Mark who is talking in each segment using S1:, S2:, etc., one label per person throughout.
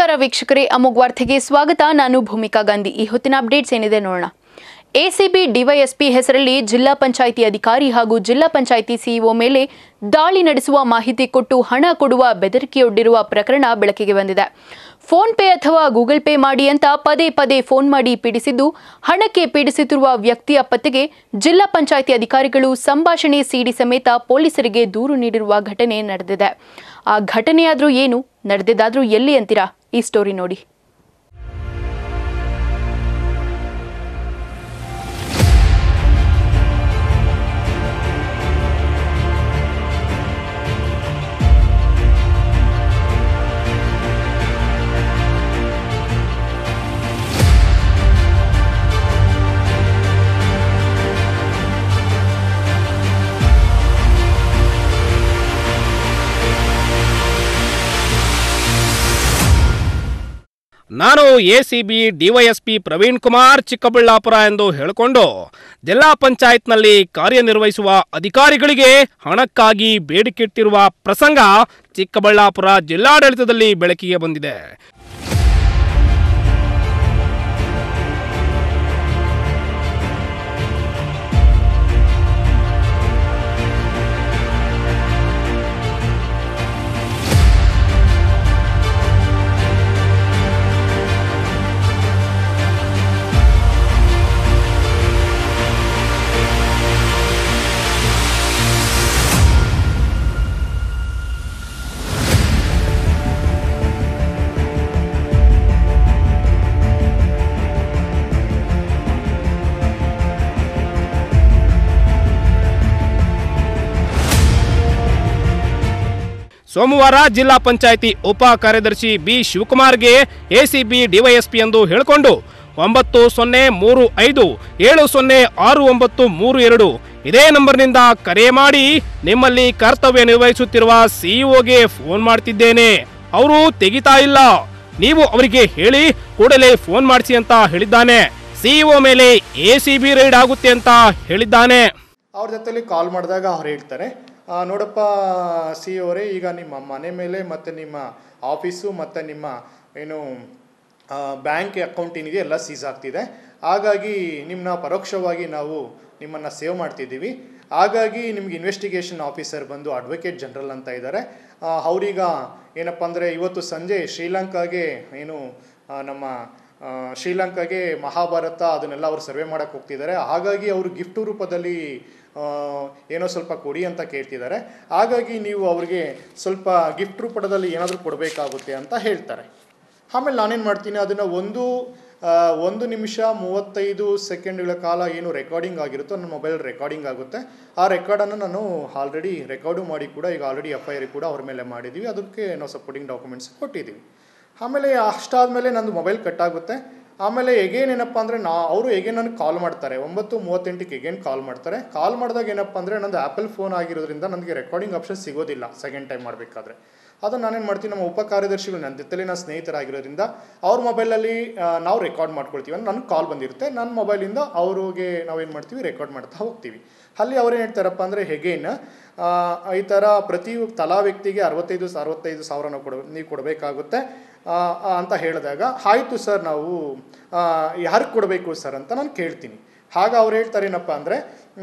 S1: ನಮಸ್ಕಾರ ವೀಕ್ಷಕರೇ ಅಮೋಘ್ ವಾರ್ತೆಗೆ ಸ್ವಾಗತ ನಾನು ಭೂಮಿಕಾ ಗಾಂಧಿ ಈ ಹೊತ್ತಿನ ಅಪ್ಡೇಟ್ಸ್ ಏನಿದೆ ನೋಡೋಣ ಎಸಿಬಿ ಡಿವೈಎಸ್ಪಿ ಹೆಸರಲ್ಲಿ ಜಿಲ್ಲಾ ಪಂಚಾಯಿತಿ ಅಧಿಕಾರಿ ಹಾಗೂ ಜಿಲ್ಲಾ ಪಂಚಾಯಿತಿ ಸಿಇಒ ಮೇಲೆ ದಾಳಿ ನಡೆಸುವ ಮಾಹಿತಿ ಕೊಟ್ಟು ಹಣ ಕೊಡುವ ಬೆದರಿಕೆಯೊಡ್ಡಿರುವ ಪ್ರಕರಣ ಬೆಳಕಿಗೆ ಬಂದಿದೆ ಫೋನ್ ಪೇ ಅಥವಾ ಗೂಗಲ್ ಪೇ ಮಾಡಿ ಅಂತ ಪದೇ ಪದೇ ಫೋನ್ ಮಾಡಿ ಪೀಡಿಸಿದ್ದು ಹಣಕ್ಕೆ ಪೀಡಿಸುತ್ತಿರುವ ವ್ಯಕ್ತಿಯ ಪತ್ತೆಗೆ ಜಿಲ್ಲಾ ಪಂಚಾಯಿತಿ ಅಧಿಕಾರಿಗಳು ಸಂಭಾಷಣೆ ಸಿಡಿ ಸಮೇತ ಪೊಲೀಸರಿಗೆ ದೂರು ನೀಡಿರುವ ಘಟನೆ ನಡೆದಿದೆ ಆ ಘಟನೆಯಾದ್ರೂ ಏನು ನಡೆದಿದ್ದಾದ್ರೂ ಎಲ್ಲಿ ಅಂತೀರಾ ಈ ಸ್ಟೋರಿ ನೋಡಿ
S2: ನಾನು ಎಸಿಬಿ ಡಿವೈಎಸ್ಪಿ ಪ್ರವೀಣ್ ಕುಮಾರ್ ಚಿಕ್ಕಬಳ್ಳಾಪುರ ಎಂದು ಹೇಳಿಕೊಂಡು ಜಿಲ್ಲಾ ಪಂಚಾಯತ್ನಲ್ಲಿ ಕಾರ್ಯನಿರ್ವಹಿಸುವ ಅಧಿಕಾರಿಗಳಿಗೆ ಹಣಕ್ಕಾಗಿ ಬೇಡಿಕೆಟ್ಟಿರುವ ಪ್ರಸಂಗ ಚಿಕ್ಕಬಳ್ಳಾಪುರ ಜಿಲ್ಲಾಡಳಿತದಲ್ಲಿ ಬೆಳಕಿಗೆ ಬಂದಿದೆ ಸೋಮವಾರ ಜಿಲ್ಲಾ ಪಂಚಾಯಿತಿ ಉಪ ಕಾರ್ಯದರ್ಶಿ ಬಿ ಶಿವಕುಮಾರ್ಗೆ ಎಸಿಬಿ ಡಿವೈಎಸ್ಪಿ ಎಂದು ಹೇಳಿಕೊಂಡು ಒಂಬತ್ತು ಸೊನ್ನೆ ಮೂರು ಐದು ಏಳು ಸೊನ್ನೆ ಆರು ಒಂಬತ್ತು ಮೂರು ಎರಡು ಇದೇ ನಂಬರ್ನಿಂದ ಕರೆ ಮಾಡಿ ನಿಮ್ಮಲ್ಲಿ ಕರ್ತವ್ಯ ನಿರ್ವಹಿಸುತ್ತಿರುವ ಸಿಇಒಗೆ ಫೋನ್ ಮಾಡ್ತಿದ್ದೇನೆ ಅವರು ತೆಗಿತಾ ಇಲ್ಲ ನೀವು ಅವರಿಗೆ ಹೇಳಿ ಕೂಡಲೇ ಫೋನ್ ಮಾಡಿಸಿ ಅಂತ ಹೇಳಿದ್ದಾನೆ ಸಿಇಒ ಮೇಲೆ ಎಸಿಬಿ ರೈಡ್ ಆಗುತ್ತೆ ಅಂತ ಹೇಳಿದ್ದಾನೆ
S3: ಅವ್ರ ಜೊತೆಲಿ ಕಾಲ್ ಮಾಡಿದಾಗ ಅವ್ರು ಹೇಳ್ತಾರೆ ಆ, ನೋಡಪ್ಪ ಸಿ ಅವರೇ ಈಗ ನಿಮ್ಮ ಮನೆ ಮೇಲೆ ಮತ್ತು ನಿಮ್ಮ ಆಫೀಸು ಮತ್ತು ನಿಮ್ಮ ಏನು ಬ್ಯಾಂಕ್ ಅಕೌಂಟ್ ಏನಿದೆ ಎಲ್ಲ ಸೀಸ್ ಆಗ್ತಿದೆ ಹಾಗಾಗಿ ನಿಮ್ಮನ್ನ ಪರೋಕ್ಷವಾಗಿ ನಾವು ನಿಮ್ಮನ್ನು ಸೇವ್ ಮಾಡ್ತಿದ್ದೀವಿ ಹಾಗಾಗಿ ನಿಮ್ಗೆ ಇನ್ವೆಸ್ಟಿಗೇಷನ್ ಆಫೀಸರ್ ಬಂದು ಅಡ್ವೊಕೇಟ್ ಜನರಲ್ ಅಂತ ಇದ್ದಾರೆ ಅವರೀಗ ಏನಪ್ಪ ಅಂದರೆ ಇವತ್ತು ಸಂಜೆ ಶ್ರೀಲಂಕಾಗೆ ಏನು ಆ, ನಮ್ಮ ಆ, ಶ್ರೀಲಂಕಾಗೆ ಮಹಾಭಾರತ ಅದನ್ನೆಲ್ಲ ಅವರು ಸರ್ವೆ ಮಾಡೋಕ್ಕೆ ಹೋಗ್ತಿದ್ದಾರೆ ಹಾಗಾಗಿ ಅವರು ಗಿಫ್ಟ್ ರೂಪದಲ್ಲಿ ಆ, ಏನೋ ಸ್ವಲ್ಪ ಕೊಡಿ ಅಂತ ಕೇಳ್ತಿದ್ದಾರೆ ಹಾಗಾಗಿ ನೀವು ಅವ್ರಿಗೆ ಸ್ವಲ್ಪ ಗಿಫ್ಟ್ ರೂಪದಲ್ಲಿ ಏನಾದರೂ ಕೊಡಬೇಕಾಗುತ್ತೆ ಅಂತ ಹೇಳ್ತಾರೆ ಆಮೇಲೆ ನಾನೇನು ಮಾಡ್ತೀನಿ ಅದನ್ನು ಒಂದು ಆ, ಒಂದು ನಿಮಿಷ ಮೂವತ್ತೈದು ಸೆಕೆಂಡ್ಗಳ ಕಾಲ ಏನು ರೆಕಾರ್ಡಿಂಗ್ ಆಗಿರುತ್ತೋ ನನ್ನ ಮೊಬೈಲ್ ರೆಕಾರ್ಡಿಂಗ್ ಆಗುತ್ತೆ ಆ ರೆಕಾರ್ಡನ್ನು ನಾನು ಆಲ್ರೆಡಿ ರೆಕಾರ್ಡು ಮಾಡಿ ಕೂಡ ಈಗ ಆಲ್ರೆಡಿ ಎಫ್ ಐ ಆರ್ ಕೂಡ ಅವ್ರ ಮೇಲೆ ಮಾಡಿದ್ದೀವಿ ಅದಕ್ಕೆ ನಾವು ಸಪೋರ್ಟಿಂಗ್ ಡಾಕ್ಯುಮೆಂಟ್ಸ್ ಕೊಟ್ಟಿದ್ದೀವಿ ಆಮೇಲೆ ಅಷ್ಟಾದಮೇಲೆ ನಂದು ಮೊಬೈಲ್ ಕಟ್ ಆಗುತ್ತೆ ಆಮೇಲೆ ಎಗೇನ್ ಏನಪ್ಪ ಅಂದರೆ ನಾ ಅವರು ಎಗೇನ್ ನನಗೆ ಕಾಲ್ ಮಾಡ್ತಾರೆ ಒಂಬತ್ತು ಮೂವತ್ತೆಂಟಕ್ಕೆ ಎಗೇನ್ ಕಾಲ್ ಮಾಡ್ತಾರೆ ಕಾಲ್ ಮಾಡಿದಾಗ ಏನಪ್ಪ ಅಂದರೆ ನಂದು ಆ್ಯಪಲ್ ಫೋನ್ ಆಗಿರೋದ್ರಿಂದ ನನಗೆ ರೆಕಾರ್ಡಿಂಗ್ ಆಪ್ಷನ್ ಸಿಗೋದಿಲ್ಲ ಸೆಕೆಂಡ್ ಟೈಮ್ ಮಾಡಬೇಕಾದ್ರೆ ಅದನ್ನು ನಾನೇನು ಮಾಡ್ತೀನಿ ನಮ್ಮ ಉಪ ಕಾರ್ಯದರ್ಶಿಗಳು ನನ್ನ ಜೊತೆಲಿ ನಾನು ಸ್ನೇಹಿತರಾಗಿರೋದ್ರಿಂದ ಅವ್ರ ಮೊಬೈಲಲ್ಲಿ ನಾವು ರೆಕಾರ್ಡ್ ಮಾಡ್ಕೊಳ್ತೀವಿ ಅಂದ್ರೆ ನನಗೆ ಕಾಲ್ ಬಂದಿರುತ್ತೆ ನನ್ನ ಮೊಬೈಲಿಂದ ಅವ್ರಿಗೆ ನಾವೇನು ಮಾಡ್ತೀವಿ ರೆಕಾರ್ಡ್ ಮಾಡ್ತಾ ಹೋಗ್ತೀವಿ ಅಲ್ಲಿ ಅವ್ರೇನು ಹೇಳ್ತಾರಪ್ಪ ಅಂದರೆ ಹೆಗೇನ್ ಈ ಥರ ಪ್ರತಿ ತಲಾ ವ್ಯಕ್ತಿಗೆ ಅರವತ್ತೈದು ಸ- ಅರವತ್ತೈದು ಸಾವಿರ ನಾವು ಕೊಡ ನೀವು ಕೊಡಬೇಕಾಗುತ್ತೆ ಆ, ಆ, ಅಂತ ಹೇಳಿದಾಗ ಆಯಿತು ಸರ್ ನಾವು ಯಾರಿಗೆ ಕೊಡಬೇಕು ಸರ್ ಅಂತ ನಾನು ಕೇಳ್ತೀನಿ ಆಗ ಅವ್ರು ಹೇಳ್ತಾರೆ ಏನಪ್ಪ ಅಂದರೆ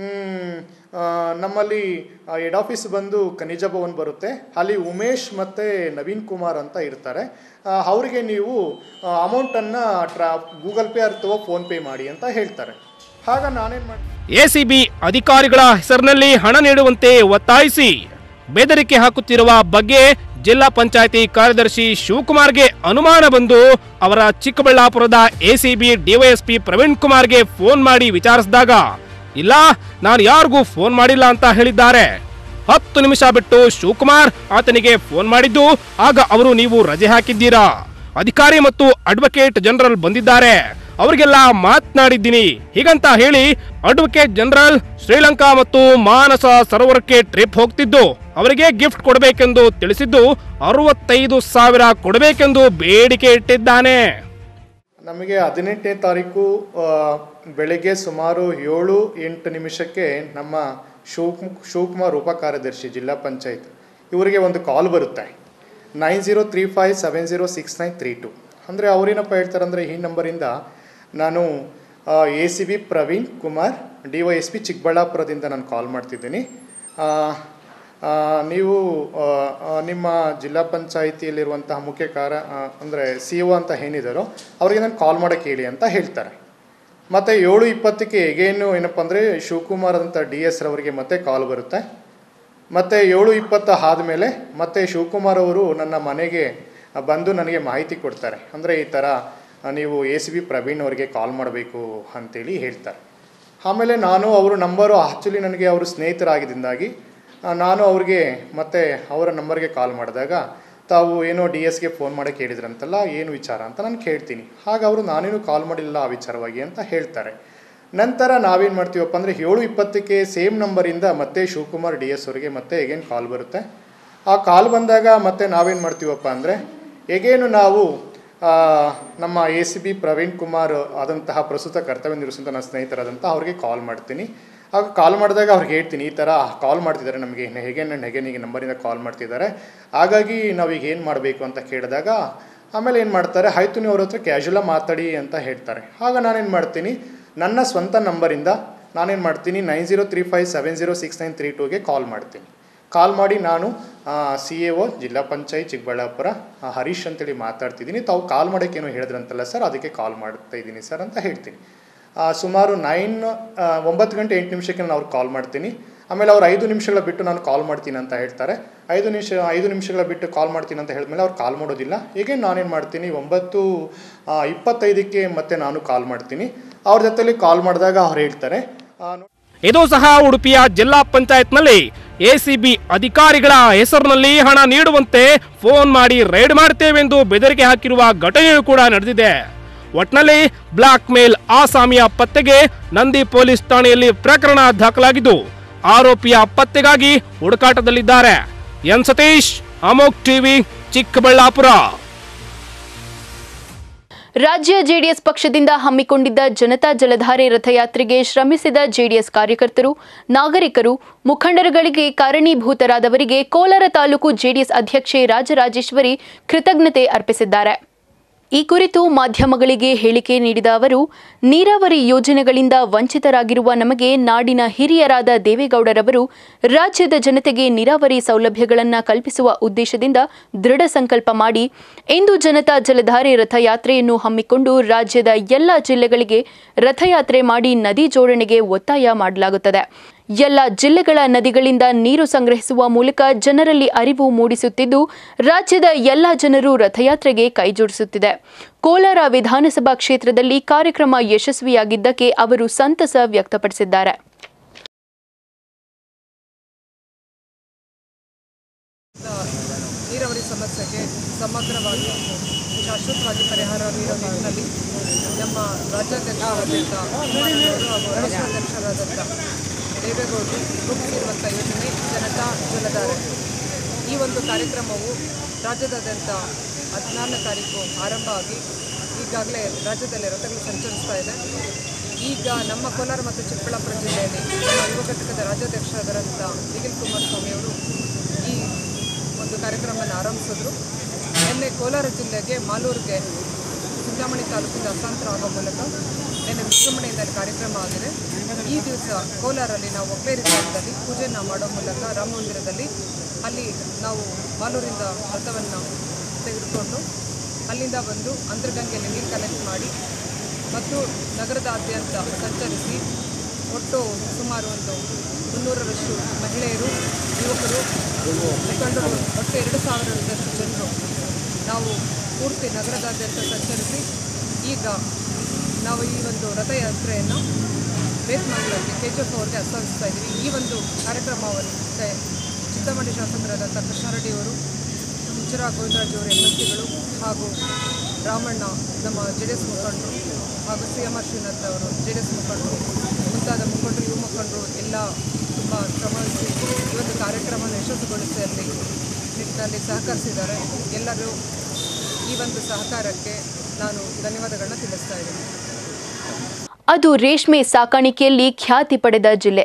S3: ನಮ್ಮಲ್ಲಿ ಹೆಡ್ ಆಫೀಸ್ ಬಂದು ಖನಿಜ ಭವನ್ ಬರುತ್ತೆ ಅಲ್ಲಿ ಉಮೇಶ್ ಮತ್ತು ನವೀನ್ ಕುಮಾರ್ ಅಂತ ಇರ್ತಾರೆ ಆ, ಅವರಿಗೆ ನೀವು ಅಮೌಂಟನ್ನು ಟ್ರಾ ಗೂಗಲ್ ಪೇ ಅಥವಾ ಫೋನ್ಪೇ ಮಾಡಿ ಅಂತ ಹೇಳ್ತಾರೆ ಆಗ ನಾನೇನು ಮಾಡಿ
S2: ಎಸಿಬಿ ಅಧಿಕಾರಿಗಳ ಹೆಸರಿನಲ್ಲಿ ಹಣ ನೀಡುವಂತೆ ಒತ್ತಾಯಿಸಿ ಬೆದರಿಕೆ ಹಾಕುತ್ತಿರುವ ಬಗ್ಗೆ ಜಿಲ್ಲಾ ಪಂಚಾಯಿತಿ ಕಾರ್ಯದರ್ಶಿ ಶಿವಕುಮಾರ್ಗೆ ಅನುಮಾನ ಬಂದು ಅವರ ಚಿಕ್ಕಬಳ್ಳಾಪುರದ ಎಸಿಬಿ ಡಿವೈಎಸ್ಪಿ ಪ್ರವೀಣ್ ಕುಮಾರ್ಗೆ ಫೋನ್ ಮಾಡಿ ವಿಚಾರಿಸಿದಾಗ ಇಲ್ಲ ನಾನು ಯಾರಿಗೂ ಫೋನ್ ಮಾಡಿಲ್ಲ ಅಂತ ಹೇಳಿದ್ದಾರೆ ಹತ್ತು ನಿಮಿಷ ಬಿಟ್ಟು ಶಿವಕುಮಾರ್ ಆತನಿಗೆ ಫೋನ್ ಮಾಡಿದ್ದು ಆಗ ಅವರು ನೀವು ರಜೆ ಹಾಕಿದ್ದೀರಾ ಅಧಿಕಾರಿ ಮತ್ತು ಅಡ್ವೊಕೇಟ್ ಜನರಲ್ ಬಂದಿದ್ದಾರೆ ಅವರಿಗೆಲ್ಲ ಮಾತನಾಡಿದ್ದೀನಿ ಹೀಗಂತ ಹೇಳಿ ಅಡ್ವೊಕೇಟ್ ಜನರಲ್ ಶ್ರೀಲಂಕಾ ಮತ್ತು ಮಾನಸ ಸರೋವರಕ್ಕೆ ಟ್ರಿಪ್ ಹೋಗ್ತಿದ್ದು ಅವರಿಗೆ ಗಿಫ್ಟ್ ಕೊಡಬೇಕೆಂದು ತಿಳಿಸಿದ್ದು ಅರವತ್ತೈದು ಸಾವಿರ ಕೊಡಬೇಕೆಂದು ಬೇಡಿಕೆ ಇಟ್ಟಿದ್ದಾನೆ
S3: ನಮಗೆ ಹದಿನೆಂಟನೇ ತಾರೀಕು ಆ, ಬೆಳಗ್ಗೆ ಸುಮಾರು ಏಳು ಎಂಟು ನಿಮಿಷಕ್ಕೆ ನಮ್ಮ ಶಿವಕ್ ಶಿವಕುಮಾರ್ ಉಪ ಕಾರ್ಯದರ್ಶಿ ಜಿಲ್ಲಾ ಪಂಚಾಯತ್ ಇವರಿಗೆ ಒಂದು ಕಾಲ್ ಬರುತ್ತೆ nine zero three five seven zero six nine three two ಅಂದರೆ ಅವರೇನಪ್ಪ ಹೇಳ್ತಾರೆ ಅಂದರೆ ಈ ನಂಬರಿಂದ ನಾನು A C B Praveen Kumar D Y S P ಚಿಕ್ಕಬಳ್ಳಾಪುರದಿಂದ ನಾನು ಕಾಲ್ ಮಾಡ್ತಿದ್ದೀನಿ ಆ, ಆ, ನೀವು ಆ, ಆ, ನಿಮ್ಮ ಜಿಲ್ಲಾ ಪಂಚಾಯಿತಿಯಲ್ಲಿರುವಂತಹ ಮುಖ್ಯ ಕಾರ ಅಂದರೆ ಸಿ ಒ ಅಂತ ಏನಿದ್ದಾರೋ ಅವರಿಗೆ ನಾನು ಕಾಲ್ ಮಾಡೋಕ್ಕೆ ಹೇಳಿ ಅಂತ ಹೇಳ್ತಾರೆ ಮತ್ತು ಏಳು ಇಪ್ಪತ್ತಕ್ಕೆ ಎಗೇನು ಏನಪ್ಪ ಅಂದರೆ ಶಿವಕುಮಾರ್ ಅಂತ ಡಿ ಎಸ್ ರವರಿಗೆ ಮತ್ತೆ ಕಾಲ್ ಬರುತ್ತೆ ಮತ್ತು ಏಳು ಇಪ್ಪತ್ತು ಆದಮೇಲೆ ಮತ್ತೆ ಶಿವಕುಮಾರ್ ಅವರು ನನ್ನ ಮನೆಗೆ ಬಂದು ನನಗೆ ಮಾಹಿತಿ ಕೊಡ್ತಾರೆ ಅಂದರೆ ಈ ಥರ ಆ, ನೀವು ಎ ಸಿ ಬಿ ಪ್ರವೀಣ್ ಅವರಿಗೆ ಕಾಲ್ ಮಾಡಬೇಕು ಅಂತೇಳಿ ಹೇಳ್ತಾರೆ ಆಮೇಲೆ ನಾನು ಅವರು ನಂಬರು ಆ್ಯಕ್ಚುಲಿ ನನಗೆ ಅವರು ಸ್ನೇಹಿತರಾಗಿದ್ದಾಗಿ ಆ, ನಾನು ಅವ್ರಿಗೆ ಮತ್ತೆ ಅವರ ನಂಬರ್ಗೆ ಕಾಲ್ ಮಾಡಿದಾಗ ತಾವು ಏನೋ ಡಿ ಎಸ್ಗೆ ಫೋನ್ ಮಾಡೋಕ್ಕೆ ಹೇಳಿದ್ರಂತಲ್ಲ ಏನು ವಿಚಾರ ಅಂತ ನಾನು ಕೇಳ್ತೀನಿ ಆಗ ಅವರು ನಾನೇನು ಕಾಲ್ ಮಾಡಿಲ್ಲ ಆ ವಿಚಾರವಾಗಿ ಅಂತ ಹೇಳ್ತಾರೆ ನಂತರ ನಾವೇನು ಮಾಡ್ತೀವಪ್ಪ ಅಂದರೆ ಏಳು ಇಪ್ಪತ್ತಕ್ಕೆ ಸೇಮ್ ನಂಬರಿಂದ ಮತ್ತೆ ಶಿವಕುಮಾರ್ ಡಿ ಎಸ್ ಅವರಿಗೆ ಮತ್ತೆ ಎಗೇನ್ ಕಾಲ್ ಬರುತ್ತೆ ಆ ಕಾಲ್ ಬಂದಾಗ ಮತ್ತೆ ನಾವೇನು ಮಾಡ್ತೀವಪ್ಪ ಅಂದರೆ ಎಗೇನು ನಾವು ಆ, ನಮ್ಮ A C B Praveen Kumar ಆದಂತಹ ಪ್ರಸ್ತುತ ಕರ್ತವ್ಯ ನಿರ್ವಹಿಸಿದಂಥ ನನ್ನ ಸ್ನೇಹಿತರಾದಂಥ ಅವ್ರಿಗೆ ಕಾಲ್ ಮಾಡ್ತೀನಿ ಆಗ ಕಾಲ್ ಮಾಡಿದಾಗ ಅವ್ರಿಗೆ ಹೇಳ್ತೀನಿ ಈ ಥರ ಕಾಲ್ ಮಾಡ್ತಿದ್ದಾರೆ ನಮಗೆ ಹೇಗೆ ನನ್ನ ಹೆಗೆನಿಗೆ ನಂಬರಿಂದ ಕಾಲ್ ಮಾಡ್ತಿದ್ದಾರೆ ಹಾಗಾಗಿ ನಾವೀಗ ಏನು ಮಾಡಬೇಕು ಅಂತ ಕೇಳಿದಾಗ ಆಮೇಲೆ ಏನು ಮಾಡ್ತಾರೆ ಆಯ್ತು ನೀವು ಅವ್ರ ಹತ್ರ ಕ್ಯಾಶುಲಾಗಿ ಮಾತಾಡಿ ಅಂತ ಹೇಳ್ತಾರೆ ಆಗ ನಾನೇನು ಮಾಡ್ತೀನಿ ನನ್ನ ಸ್ವಂತ ನಂಬರಿಂದ ನಾನೇನು ಮಾಡ್ತೀನಿ nine zero three five seven zero six nine three ಟೂಗೆ ಕಾಲ್ ಮಾಡ್ತೀನಿ ಕಾಲ್ ಮಾಡಿ ನಾನು ಸಿ ಎ ಒ ಜಿಲ್ಲಾ ಪಂಚಾಯತ್ ಚಿಕ್ಕಬಳ್ಳಾಪುರ ಆ, ಹರೀಶ್ ಅಂತೇಳಿ ಮಾತಾಡ್ತಿದ್ದೀನಿ ತಾವು ಕಾಲ್ ಮಾಡೋಕ್ಕೇನೋ ಹೇಳಿದ್ರಂತಲ್ಲ ಸರ್ ಅದಕ್ಕೆ ಕಾಲ್ ಮಾಡ್ತಾ ಇದ್ದೀನಿ ಸರ್ ಅಂತ ಹೇಳ್ತೀನಿ ಆ, ಸುಮಾರು ನೈನ್ ಒಂಬತ್ತು ಗಂಟೆ ಎಂಟು ನಿಮಿಷಕ್ಕೆ ನಾನು ಅವ್ರಿಗೆ ಕಾಲ್ ಮಾಡ್ತೀನಿ ಆಮೇಲೆ ಅವ್ರು ಐದು ನಿಮಿಷಗಳ ಬಿಟ್ಟು ನಾನು ಕಾಲ್ ಮಾಡ್ತೀನಿ ಅಂತ ಹೇಳ್ತಾರೆ ಐದು ನಿಮಿಷ ಐದು ನಿಮಿಷಗಳ ಬಿಟ್ಟು ಕಾಲ್ ಮಾಡ್ತೀನಿ ಅಂತ ಹೇಳಿದ್ಮೇಲೆ ಅವ್ರು ಕಾಲ್ ಮಾಡೋದಿಲ್ಲ ಹೀಗೆ ನಾನೇನು ಮಾಡ್ತೀನಿ ಒಂಬತ್ತು ಆ, ಇಪ್ಪತ್ತೈದಕ್ಕೆ ಮತ್ತೆ ನಾನು ಕಾಲ್ ಮಾಡ್ತೀನಿ ಅವ್ರ ಜೊತೆಲಿ ಕಾಲ್ ಮಾಡಿದಾಗ ಅವ್ರು ಹೇಳ್ತಾರೆ ಆ, ನೋ-
S2: ಇದು ಸಹ ಉಡುಪಿಯ ಜಿಲ್ಲಾ ಪಂಚಾಯತ್ನಲ್ಲಿ ಎಸಿಬಿ ಅಧಿಕಾರಿಗಳ ಹೆಸರಿನಲ್ಲಿ ಹಣ ನೀಡುವಂತೆ ಫೋನ್ ಮಾಡಿ ರೈಡ್ ಮಾಡ್ತೇವೆಂದು ಬೆದರಿಕೆ ಹಾಕಿರುವ ಘಟನೆಯೂ ಕೂಡ ನಡೆದಿದೆ ಒಟ್ನಲ್ಲಿ ಬ್ಲಾಕ್ ಮೇಲ್ ಆಸಾಮಿಯ ಪತ್ತೆಗೆ ನಂದಿ ಪೊಲೀಸ್ ಠಾಣೆಯಲ್ಲಿ ಪ್ರಕರಣ ದಾಖಲಾಗಿದ್ದು ಆರೋಪಿಯ ಪತ್ತೆಗಾಗಿ ಹುಡುಕಾಟದಲ್ಲಿದ್ದಾರೆ ಎನ್ ಸತೀಶ್ ಅಮೋಕ್ ಟಿವಿ ಚಿಕ್ಕಬಳ್ಳಾಪುರ
S1: ರಾಜ್ಯ ಜೆಡಿಎಸ್ ಪಕ್ಷದಿಂದ ಹಮ್ಮಿಕೊಂಡಿದ್ದ ಜನತಾ ಜಲಧಾರೆ ರಥಯಾತ್ರೆಗೆ ಶ್ರಮಿಸಿದ ಜೆಡಿಎಸ್ ಕಾರ್ಯಕರ್ತರು ನಾಗರಿಕರು ಮುಖಂಡರುಗಳಿಗೆ ಕಾರಣೀಭೂತರಾದವರಿಗೆ ಕೋಲಾರ ತಾಲೂಕು ಜೆಡಿಎಸ್ ಅಧ್ಯಕ್ಷೆ ರಾಜರಾಜೇಶ್ವರಿ ಕೃತಜ್ಞತೆ ಅರ್ಪಿಸಿದ್ದಾರೆ ಈ ಕುರಿತು ಮಾಧ್ಯಮಗಳಿಗೆ ಹೇಳಿಕೆ ನೀಡಿದ ಅವರು ನೀರಾವರಿ ಯೋಜನೆಗಳಿಂದ ವಂಚಿತರಾಗಿರುವ ನಮಗೆ ನಾಡಿನ ಹಿರಿಯರಾದ ದೇವೇಗೌಡರವರು ರಾಜ್ಯದ ಜನತೆಗೆ ನೀರಾವರಿ ಸೌಲಭ್ಯಗಳನ್ನು ಕಲ್ಪಿಸುವ ಉದ್ದೇಶದಿಂದ ದೃಢ ಸಂಕಲ್ಪ ಮಾಡಿ ಇಂದು ಜನತಾ ಜಲಧಾರೆ ರಥಯಾತ್ರೆಯನ್ನು ಹಮ್ಮಿಕೊಂಡು ರಾಜ್ಯದ ಎಲ್ಲ ಜಿಲ್ಲೆಗಳಿಗೆ ರಥಯಾತ್ರೆ ಮಾಡಿ ನದಿ ಜೋಡಣೆಗೆ ಒತ್ತಾಯ ಮಾಡಲಾಗುತ್ತದೆ ಎಲ್ಲ ಜಿಲ್ಲೆಗಳ ನದಿಗಳಿಂದ ನೀರು ಸಂಗ್ರಹಿಸುವ ಮೂಲಕ ಜನರಲ್ಲಿ ಅರಿವು ಮೂಡಿಸುತ್ತಿದ್ದು ರಾಜ್ಯದ ಎಲ್ಲ ಜನರು ರಥಯಾತ್ರೆಗೆ ಕೈಜೋಡಿಸುತ್ತಿದೆ ಕೋಲಾರ ವಿಧಾನಸಭಾ ಕ್ಷೇತ್ರದಲ್ಲಿ ಕಾರ್ಯಕ್ರಮ ಯಶಸ್ವಿಯಾಗಿದ್ದಕ್ಕೆ ಅವರು ಸಂತಸ ವ್ಯಕ್ತಪಡಿಸಿದ್ದಾರೆ
S4: ನೀರಾವರಿ ಸಮಸ್ಯೆಗೆ ಸಮಗ್ರವಾಗಿ ಶಾಶ್ವತವಾಗಿ ಪರಿಹಾರ ನೀಡೋ ನಿಟ್ಟಿನಲ್ಲಿ ನಮ್ಮ ರಾಜ್ಯಾಧ್ಯಕ್ಷರಾದಂಥ ಕುಮಾರಣ್ಣವರು ಹಾಗೂ ರಾಷ್ಟ್ರಾಧ್ಯಕ್ಷರಾದಂಥ ದೇವೇಗೌಡರು ರೂಪಿಸಿರುವಂಥ ಯೋಜನೆ ಜನತಾ ಜಲಧಾರೆ ಈ ಒಂದು ಕಾರ್ಯಕ್ರಮವು ರಾಜ್ಯದಾದ್ಯಂತ ಹದಿನಾರನೇ ತಾರೀಕು ಆರಂಭ ಆಗಿ ಈಗಾಗಲೇ ರಾಜ್ಯದಲ್ಲಿ ರಥಗಳು ಸಂಚರಿಸ್ತಾ ಇದೆ ಈಗ ನಮ್ಮ ಕೋಲಾರ ಮತ್ತು ಚಿಕ್ಕಬಳ್ಳಾಪುರ ಜಿಲ್ಲೆಯಲ್ಲಿ ನಮ್ಮ ಯುವ ಘಟಕದ ರಾಜ್ಯಾಧ್ಯಕ್ಷರಾದಂಥ ನಿಖಿಲ್ ಕುಮಾರಸ್ವಾಮಿ ಅವರು ಈ ಒಂದು ಕಾರ್ಯಕ್ರಮವನ್ನು ಆರಂಭಿಸಿದ್ರು ನಿನ್ನೆ ಕೋಲಾರ ಜಿಲ್ಲೆಗೆ ಮಾಲೂರಿಗೆ ಚಿಂತಾಮಣಿ ತಾಲೂಕಿಂದ ಹಸ್ತಾಂತರ ಆಗೋ ಮೂಲಕ ನಿನ್ನೆ ವಿಜೃಂಭಣೆಯಿಂದ ಇಲ್ಲಿ ಕಾರ್ಯಕ್ರಮ ಆಗಿದೆ ಈ ದಿವಸ ಕೋಲಾರಲ್ಲಿ ನಾವು ಒಕ್ಕಲೇರಿ ಗ್ರಾಮದಲ್ಲಿ ಪೂಜೆಯನ್ನು ಮಾಡೋ ಮೂಲಕ ರಾಮ ಮಂದಿರದಲ್ಲಿ ಅಲ್ಲಿ ನಾವು ಮಾಲೂರಿಂದ ರಥವನ್ನು ತೆಗೆದುಕೊಂಡು ಅಲ್ಲಿಂದ ಬಂದು ಅಂತರ್ಗಂಗೆಯಲ್ಲಿ ನೀರು ಕಲೆಕ್ಟ್ ಮಾಡಿ ಮತ್ತು ನಗರದಾದ್ಯಂತ ಸಂಚರಿಸಿ ಒಟ್ಟು ಸುಮಾರು ಒಂದು ಮುನ್ನೂರರಷ್ಟು ಮಹಿಳೆಯರು ಯುವಕರು ಮುಖಂಡರು ಒಟ್ಟು ಎರಡು ಸಾವಿರದಷ್ಟು ಜನರು ನಾವು ಪೂರ್ತಿ ನಗರದಾದ್ಯಂತ ಸಂಚರಿಸಿ ಈಗ ನಾವು ಈ ಒಂದು ರಥಯಾತ್ರೆಯನ್ನು ಬೇತ್ಮಂಗಲಕ್ಕೆ ಕೆ ಜಿ ಎಫ್ ಅವರಿಗೆ ಹಸ್ತಾಂತರಿಸ್ತಾ ಇದ್ದೀವಿ ಈ ಒಂದು ಕಾರ್ಯಕ್ರಮವನ್ನು ಚಿಂತಾಮಣಿ ಶಾಸಕರಾದಂಥ ಕೃಷ್ಣಾರೆಡ್ಡಿಯವರು ಹುಚ್ಚರ ಗೋವಿಂದರಾಜ್ ಅವರು ಎಂ ಎಲ್ ಸಿಗಳು ಹಾಗೂ ರಾಮಣ್ಣ ನಮ್ಮ ಜೆ ಡಿ ಎಸ್ ಮುಖಂಡರು ಹಾಗೂ ಸಿ ಎಂ ಆರ್ ಶ್ರೀನಾಥ್ ಅವರು ಜೆ ಡಿ ಎಸ್ ಮುಖಂಡರು ಮುಂತಾದ ಮುಖಂಡರು ಯುವ ಮುಖಂಡರು ಎಲ್ಲ ತುಂಬ ಶ್ರಮಿಸಿ ಈ ಒಂದು ಕಾರ್ಯಕ್ರಮವನ್ನು ಯಶಸ್ಸುಗೊಳಿಸುವಲ್ಲಿ ನಿಟ್ಟಿನಲ್ಲಿ ಸಹಕರಿಸಿದ್ದಾರೆ ಎಲ್ಲರೂ ಈ ಒಂದು ಸಹಕಾರಕ್ಕೆ ನಾನು ಧನ್ಯವಾದಗಳನ್ನ ತಿಳಿಸ್ತಾ ಇದ್ದೀನಿ
S1: ಅದು ರೇಷ್ಮೆ ಸಾಕಾಣಿಕೆಯಲ್ಲಿ ಖ್ಯಾತಿ ಪಡೆದ ಜಿಲ್ಲೆ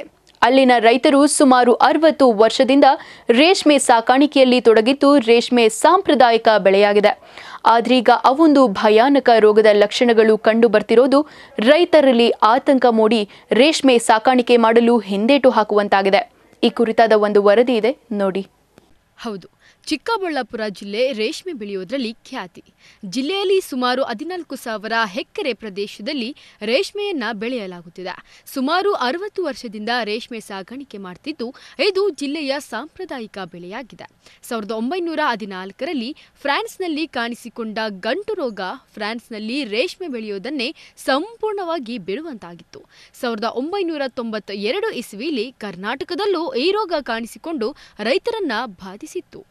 S1: ಅಲ್ಲಿನ ರೈತರು ಸುಮಾರು ಅರವತ್ತು ವರ್ಷದಿಂದ ರೇಷ್ಮೆ ಸಾಕಾಣಿಕೆಯಲ್ಲಿ ತೊಡಗಿದ್ದು ರೇಷ್ಮೆ ಸಾಂಪ್ರದಾಯಿಕ ಬೆಳೆಯಾಗಿದೆ ಆದ್ರೀಗ ಅವೊಂದು ಭಯಾನಕ ರೋಗದ ಲಕ್ಷಣಗಳು ಕಂಡು ಬರ್ತಿರೋದು ರೈತರಲ್ಲಿ ಆತಂಕ ಮೂಡಿ ರೇಷ್ಮೆ ಸಾಕಾಣಿಕೆ ಮಾಡಲು ಹಿಂದೇಟು ಹಾಕುವಂತಾಗಿದೆ ಈ ಕುರಿತಾದ ಒಂದು ವರದಿ ಇದೆ ನೋಡಿ
S5: ಹೌದು ಚಿಕ್ಕಬಳ್ಳಾಪುರ ಜಿಲ್ಲೆ ರೇಷ್ಮೆ ಬೆಳೆಯೋದ್ರಲ್ಲಿ ಖ್ಯಾತಿ ಜಿಲ್ಲೆಯಲ್ಲಿ ಸುಮಾರು ಹದಿನಾಲ್ಕು ಸಾವಿರ ಹೆಕ್ಟರೆ ಪ್ರದೇಶದಲ್ಲಿ ರೇಷ್ಮೆಯನ್ನ ಬೆಳೆಯಲಾಗುತ್ತಿದೆ ಸುಮಾರು ಅರವತ್ತು ವರ್ಷದಿಂದ ರೇಷ್ಮೆ ಸಾಗಾಣಿಕೆ ಮಾಡ್ತಿದ್ದು ಇದು ಜಿಲ್ಲೆಯ ಸಾಂಪ್ರದಾಯಿಕ ಬೆಳೆಯಾಗಿದೆ ಸಾವಿರದ ಒಂಬೈನೂರ ಹದಿನಾಲ್ಕರಲ್ಲಿ ಫ್ರಾನ್ಸ್ನಲ್ಲಿ ಕಾಣಿಸಿಕೊಂಡ ಗಂಟು ರೋಗ ಫ್ರಾನ್ಸ್ನಲ್ಲಿ ರೇಷ್ಮೆ ಬೆಳೆಯೋದನ್ನೇ ಸಂಪೂರ್ಣವಾಗಿ ಬಿಡುವಂತಾಗಿತ್ತು ಸಾವಿರದ ಒಂಬೈನೂರ ತೊಂಬತ್ತ ಎರಡು ಇಸ್ವಿಲಿ ಕರ್ನಾಟಕದಲ್ಲೂ ಈ ರೋಗ ಕಾಣಿಸಿಕೊಂಡು ರೈತರನ್ನ ಬಾಧಿಸಿತ್ತು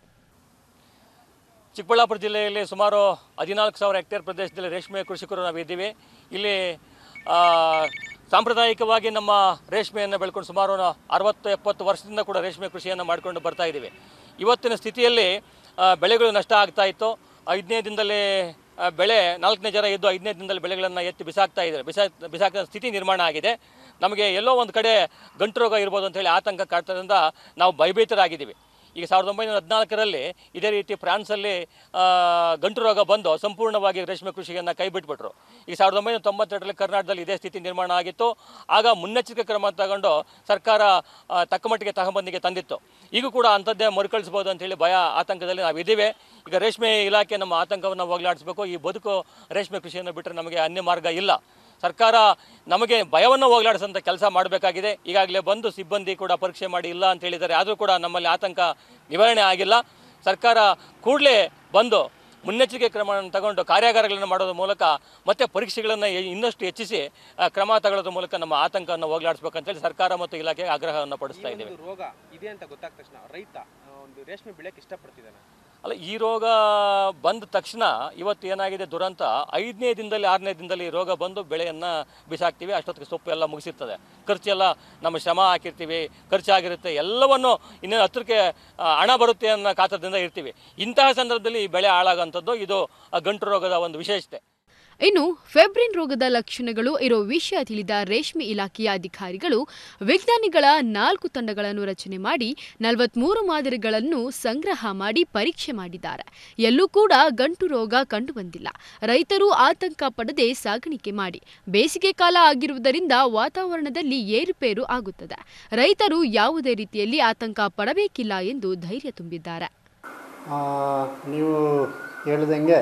S6: ಚಿಕ್ಕಬಳ್ಳಾಪುರ ಜಿಲ್ಲೆಯಲ್ಲಿ ಸುಮಾರು ಹದಿನಾಲ್ಕು ಸಾವಿರ ಹೆಕ್ಟೇರ್ ಪ್ರದೇಶದಲ್ಲಿ ರೇಷ್ಮೆ ಕೃಷಿಕರು ನಾವು ಇದ್ದೀವಿ ಇಲ್ಲಿ ಆ, ಸಾಂಪ್ರದಾಯಿಕವಾಗಿ ನಮ್ಮ ರೇಷ್ಮೆಯನ್ನು ಬೆಳ್ಕೊಂಡು ಸುಮಾರು ನ- ಅರವತ್ತು ಎಪ್ಪತ್ತು ವರ್ಷದಿಂದ ಕೂಡ ರೇಷ್ಮೆ ಕೃಷಿಯನ್ನು ಮಾಡಿಕೊಂಡು ಬರ್ತಾ ಇದ್ದೀವಿ ಇವತ್ತಿನ ಸ್ಥಿತಿಯಲ್ಲಿ ಆ, ಬೆಳೆಗಳು ನಷ್ಟ ಆಗ್ತಾ ಇತ್ತು ಐದನೇ ದಿನದಲ್ಲಿ ಆ, ಬೆಳೆ ನಾಲ್ಕನೇ ಜನ ಎದ್ದು ಐದನೇ ದಿನದಲ್ಲಿ ಬೆಳೆಗಳನ್ನು ಎತ್ತಿ ಬಿಸಾಕ್ತಾ ಇದ್ದಾರೆ ಬಿಸಾ ಬಿಸಾಕಿದ ಸ್ಥಿತಿ ನಿರ್ಮಾಣ ಆಗಿದೆ ನಮಗೆ ಎಲ್ಲೋ ಒಂದು ಕಡೆ ಗಂಟು ರೋಗ ಇರ್ಬೋದು ಅಂತೇಳಿ ಆತಂಕ ಕಾಡ್ತದ್ರಿಂದ ನಾವು ಭಯಭೀತರಾಗಿದ್ದೀವಿ ಈಗ ಸಾವಿರದ ಒಂಬೈನೂರ ಹದಿನಾಲ್ಕರಲ್ಲಿ ಇದೇ ರೀತಿ ಫ್ರಾನ್ಸಲ್ಲಿ ಆ, ಗಂಟು ರೋಗ ಬಂದು ಸಂಪೂರ್ಣವಾಗಿ ರೇಷ್ಮೆ ಕೃಷಿಯನ್ನು ಕೈ ಬಿಟ್ಬಿಟ್ರು ಈಗ ಸಾವಿರದ ಒಂಬೈನೂರ ತೊಂಬತ್ತೆರಡರಲ್ಲಿ ಕರ್ನಾಟಕದಲ್ಲಿ ಇದೇ ಸ್ಥಿತಿ ನಿರ್ಮಾಣ ಆಗಿತ್ತು ಆಗ ಮುನ್ನೆಚ್ಚರಿಕೆ ಕ್ರಮ ತಗೊಂಡು ಸರ್ಕಾರ ಆ, ತಕ್ಕ ಮಟ್ಟಿಗೆ ತಗೊಂಬಂದಿಗೆ ತಂದಿತ್ತು ಈಗ ಕೂಡ ಅಂಥದ್ದೇ ಮರುಕಳಿಸ್ಬೋದು ಅಂತೇಳಿ ಭಯ ಆತಂಕದಲ್ಲಿ ನಾವು ಇದ್ದೀವಿ ಈಗ ರೇಷ್ಮೆ ಇಲಾಖೆ ನಮ್ಮ ಆತಂಕವನ್ನು ಹೋಗಲಾಡಿಸಬೇಕು ಈ ಬದುಕು ರೇಷ್ಮೆ ಕೃಷಿಯನ್ನು ಬಿಟ್ಟರೆ ನಮಗೆ ಅನ್ಯ ಮಾರ್ಗ ಇಲ್ಲ ಸರ್ಕಾರ ನಮಗೆ ಭಯವನ್ನು ಹೋಗಲಾಡಿಸೋಂಥ ಕೆಲಸ ಮಾಡಬೇಕಾಗಿದೆ ಈಗಾಗಲೇ ಬಂದು ಸಿಬ್ಬಂದಿ ಕೂಡ ಪರೀಕ್ಷೆ ಮಾಡಿ ಇಲ್ಲ ಅಂತ ಹೇಳಿದ್ದಾರೆ ಆದರೂ ಕೂಡ ನಮ್ಮಲ್ಲಿ ಆತಂಕ ನಿವಾರಣೆ ಆಗಿಲ್ಲ ಸರ್ಕಾರ ಕೂಡಲೇ ಬಂದು ಮುನ್ನೆಚ್ಚರಿಕೆ ಕ್ರಮವನ್ನು ತಗೊಂಡು ಕಾರ್ಯಾಗಾರಗಳನ್ನು ಮಾಡೋದ್ರ ಮೂಲಕ ಮತ್ತೆ ಪರೀಕ್ಷೆಗಳನ್ನು ಎ- ಇನ್ನಷ್ಟು ಹೆಚ್ಚಿಸಿ ಆ, ಕ್ರಮ ತಗೊಳ್ಳೋದ್ರ ಮೂಲಕ ನಮ್ಮ ಆತಂಕವನ್ನು ಹೋಗಲಾಡಿಸ್ಬೇಕಂತೇಳಿ ಸರ್ಕಾರ ಮತ್ತು ಇಲಾಖೆಗೆ ಆಗ್ರಹವನ್ನು ಪಡಿಸ್ತಾ ಇದ್ದೇವೆ
S7: ಒಂದು ರೋಗ ಇದೆ ಅಂತ ಗೊತ್ತಾದ ತಕ್ಷಣ ರೈತ ಆ, ಒಂದು ರೇಷ್ಮೆ ಬೆಳೆಯಕ್ಕೆ ಇಷ್ಟಪಡ್ತಿದ್ದಾನೆ
S6: ಅಲ್ಲ ಈ ರೋಗ ಬಂದ ತಕ್ಷಣ ಇವತ್ತು ಏನಾಗಿದೆ ದುರಂತ ಐದನೇ ದಿನದಲ್ಲಿ ಆರನೇ ದಿನದಲ್ಲಿ ಈ ರೋಗ ಬಂದು ಬೆಳೆಯನ್ನು ಬಿಸಾಕ್ತೀವಿ ಅಷ್ಟೊತ್ತಿಗೆ ಸೊಪ್ಪು ಎಲ್ಲ ಮುಗಿಸಿರ್ತದೆ ಖರ್ಚೆಲ್ಲ ನಮ್ಮ ಶ್ರಮ ಹಾಕಿರ್ತೀವಿ ಖರ್ಚಾಗಿರುತ್ತೆ ಎಲ್ಲವನ್ನು ಇನ್ನೇನು ಹತ್ರಕ್ಕೆ ಆ, ಹಣ ಬರುತ್ತೆ ಅನ್ನೋ ಕಾತರದಿಂದ ಇರ್ತೀವಿ ಇಂತಹ ಸಂದರ್ಭದಲ್ಲಿ ಈ ಬೆಳೆ ಹಾಳಾಗೋಂಥದ್ದು ಇದು ಆ ಗಂಟು ರೋಗದ ಒಂದು ವಿಶೇಷತೆ
S5: ಇನ್ನು ಫೆಬ್ರಿನ್ ರೋಗದ ಲಕ್ಷಣಗಳು ಇರೋ ವಿಷಯ ತಿಳಿದ ರೇಷ್ಮೆ ಇಲಾಖೆಯ ಅಧಿಕಾರಿಗಳು ವಿಜ್ಞಾನಿಗಳ ನಾಲ್ಕು ತಂಡಗಳನ್ನು ರಚನೆ ಮಾಡಿ ನಲವತ್ಮೂರು ಮಾದರಿಗಳನ್ನು ಸಂಗ್ರಹ ಮಾಡಿ ಪರೀಕ್ಷೆ ಮಾಡಿದ್ದಾರೆ ಎಲ್ಲೂ ಕೂಡ ಗಂಟು ರೋಗ ಕಂಡುಬಂದಿಲ್ಲ ರೈತರು ಆತಂಕ ಪಡದೆ ಸಾಗಾಣಿಕೆ ಮಾಡಿ ಬೇಸಿಗೆ ಕಾಲ ಆಗಿರುವುದರಿಂದ ವಾತಾವರಣದಲ್ಲಿ ಏರುಪೇರು ಆಗುತ್ತದೆ ರೈತರು ಯಾವುದೇ ರೀತಿಯಲ್ಲಿ ಆತಂಕ ಪಡಬೇಕಿಲ್ಲ ಎಂದು ಧೈರ್ಯ ತುಂಬಿದ್ದಾರೆ
S8: ಆ, ನೀವು ಹೇಳ್ದಂಗೆ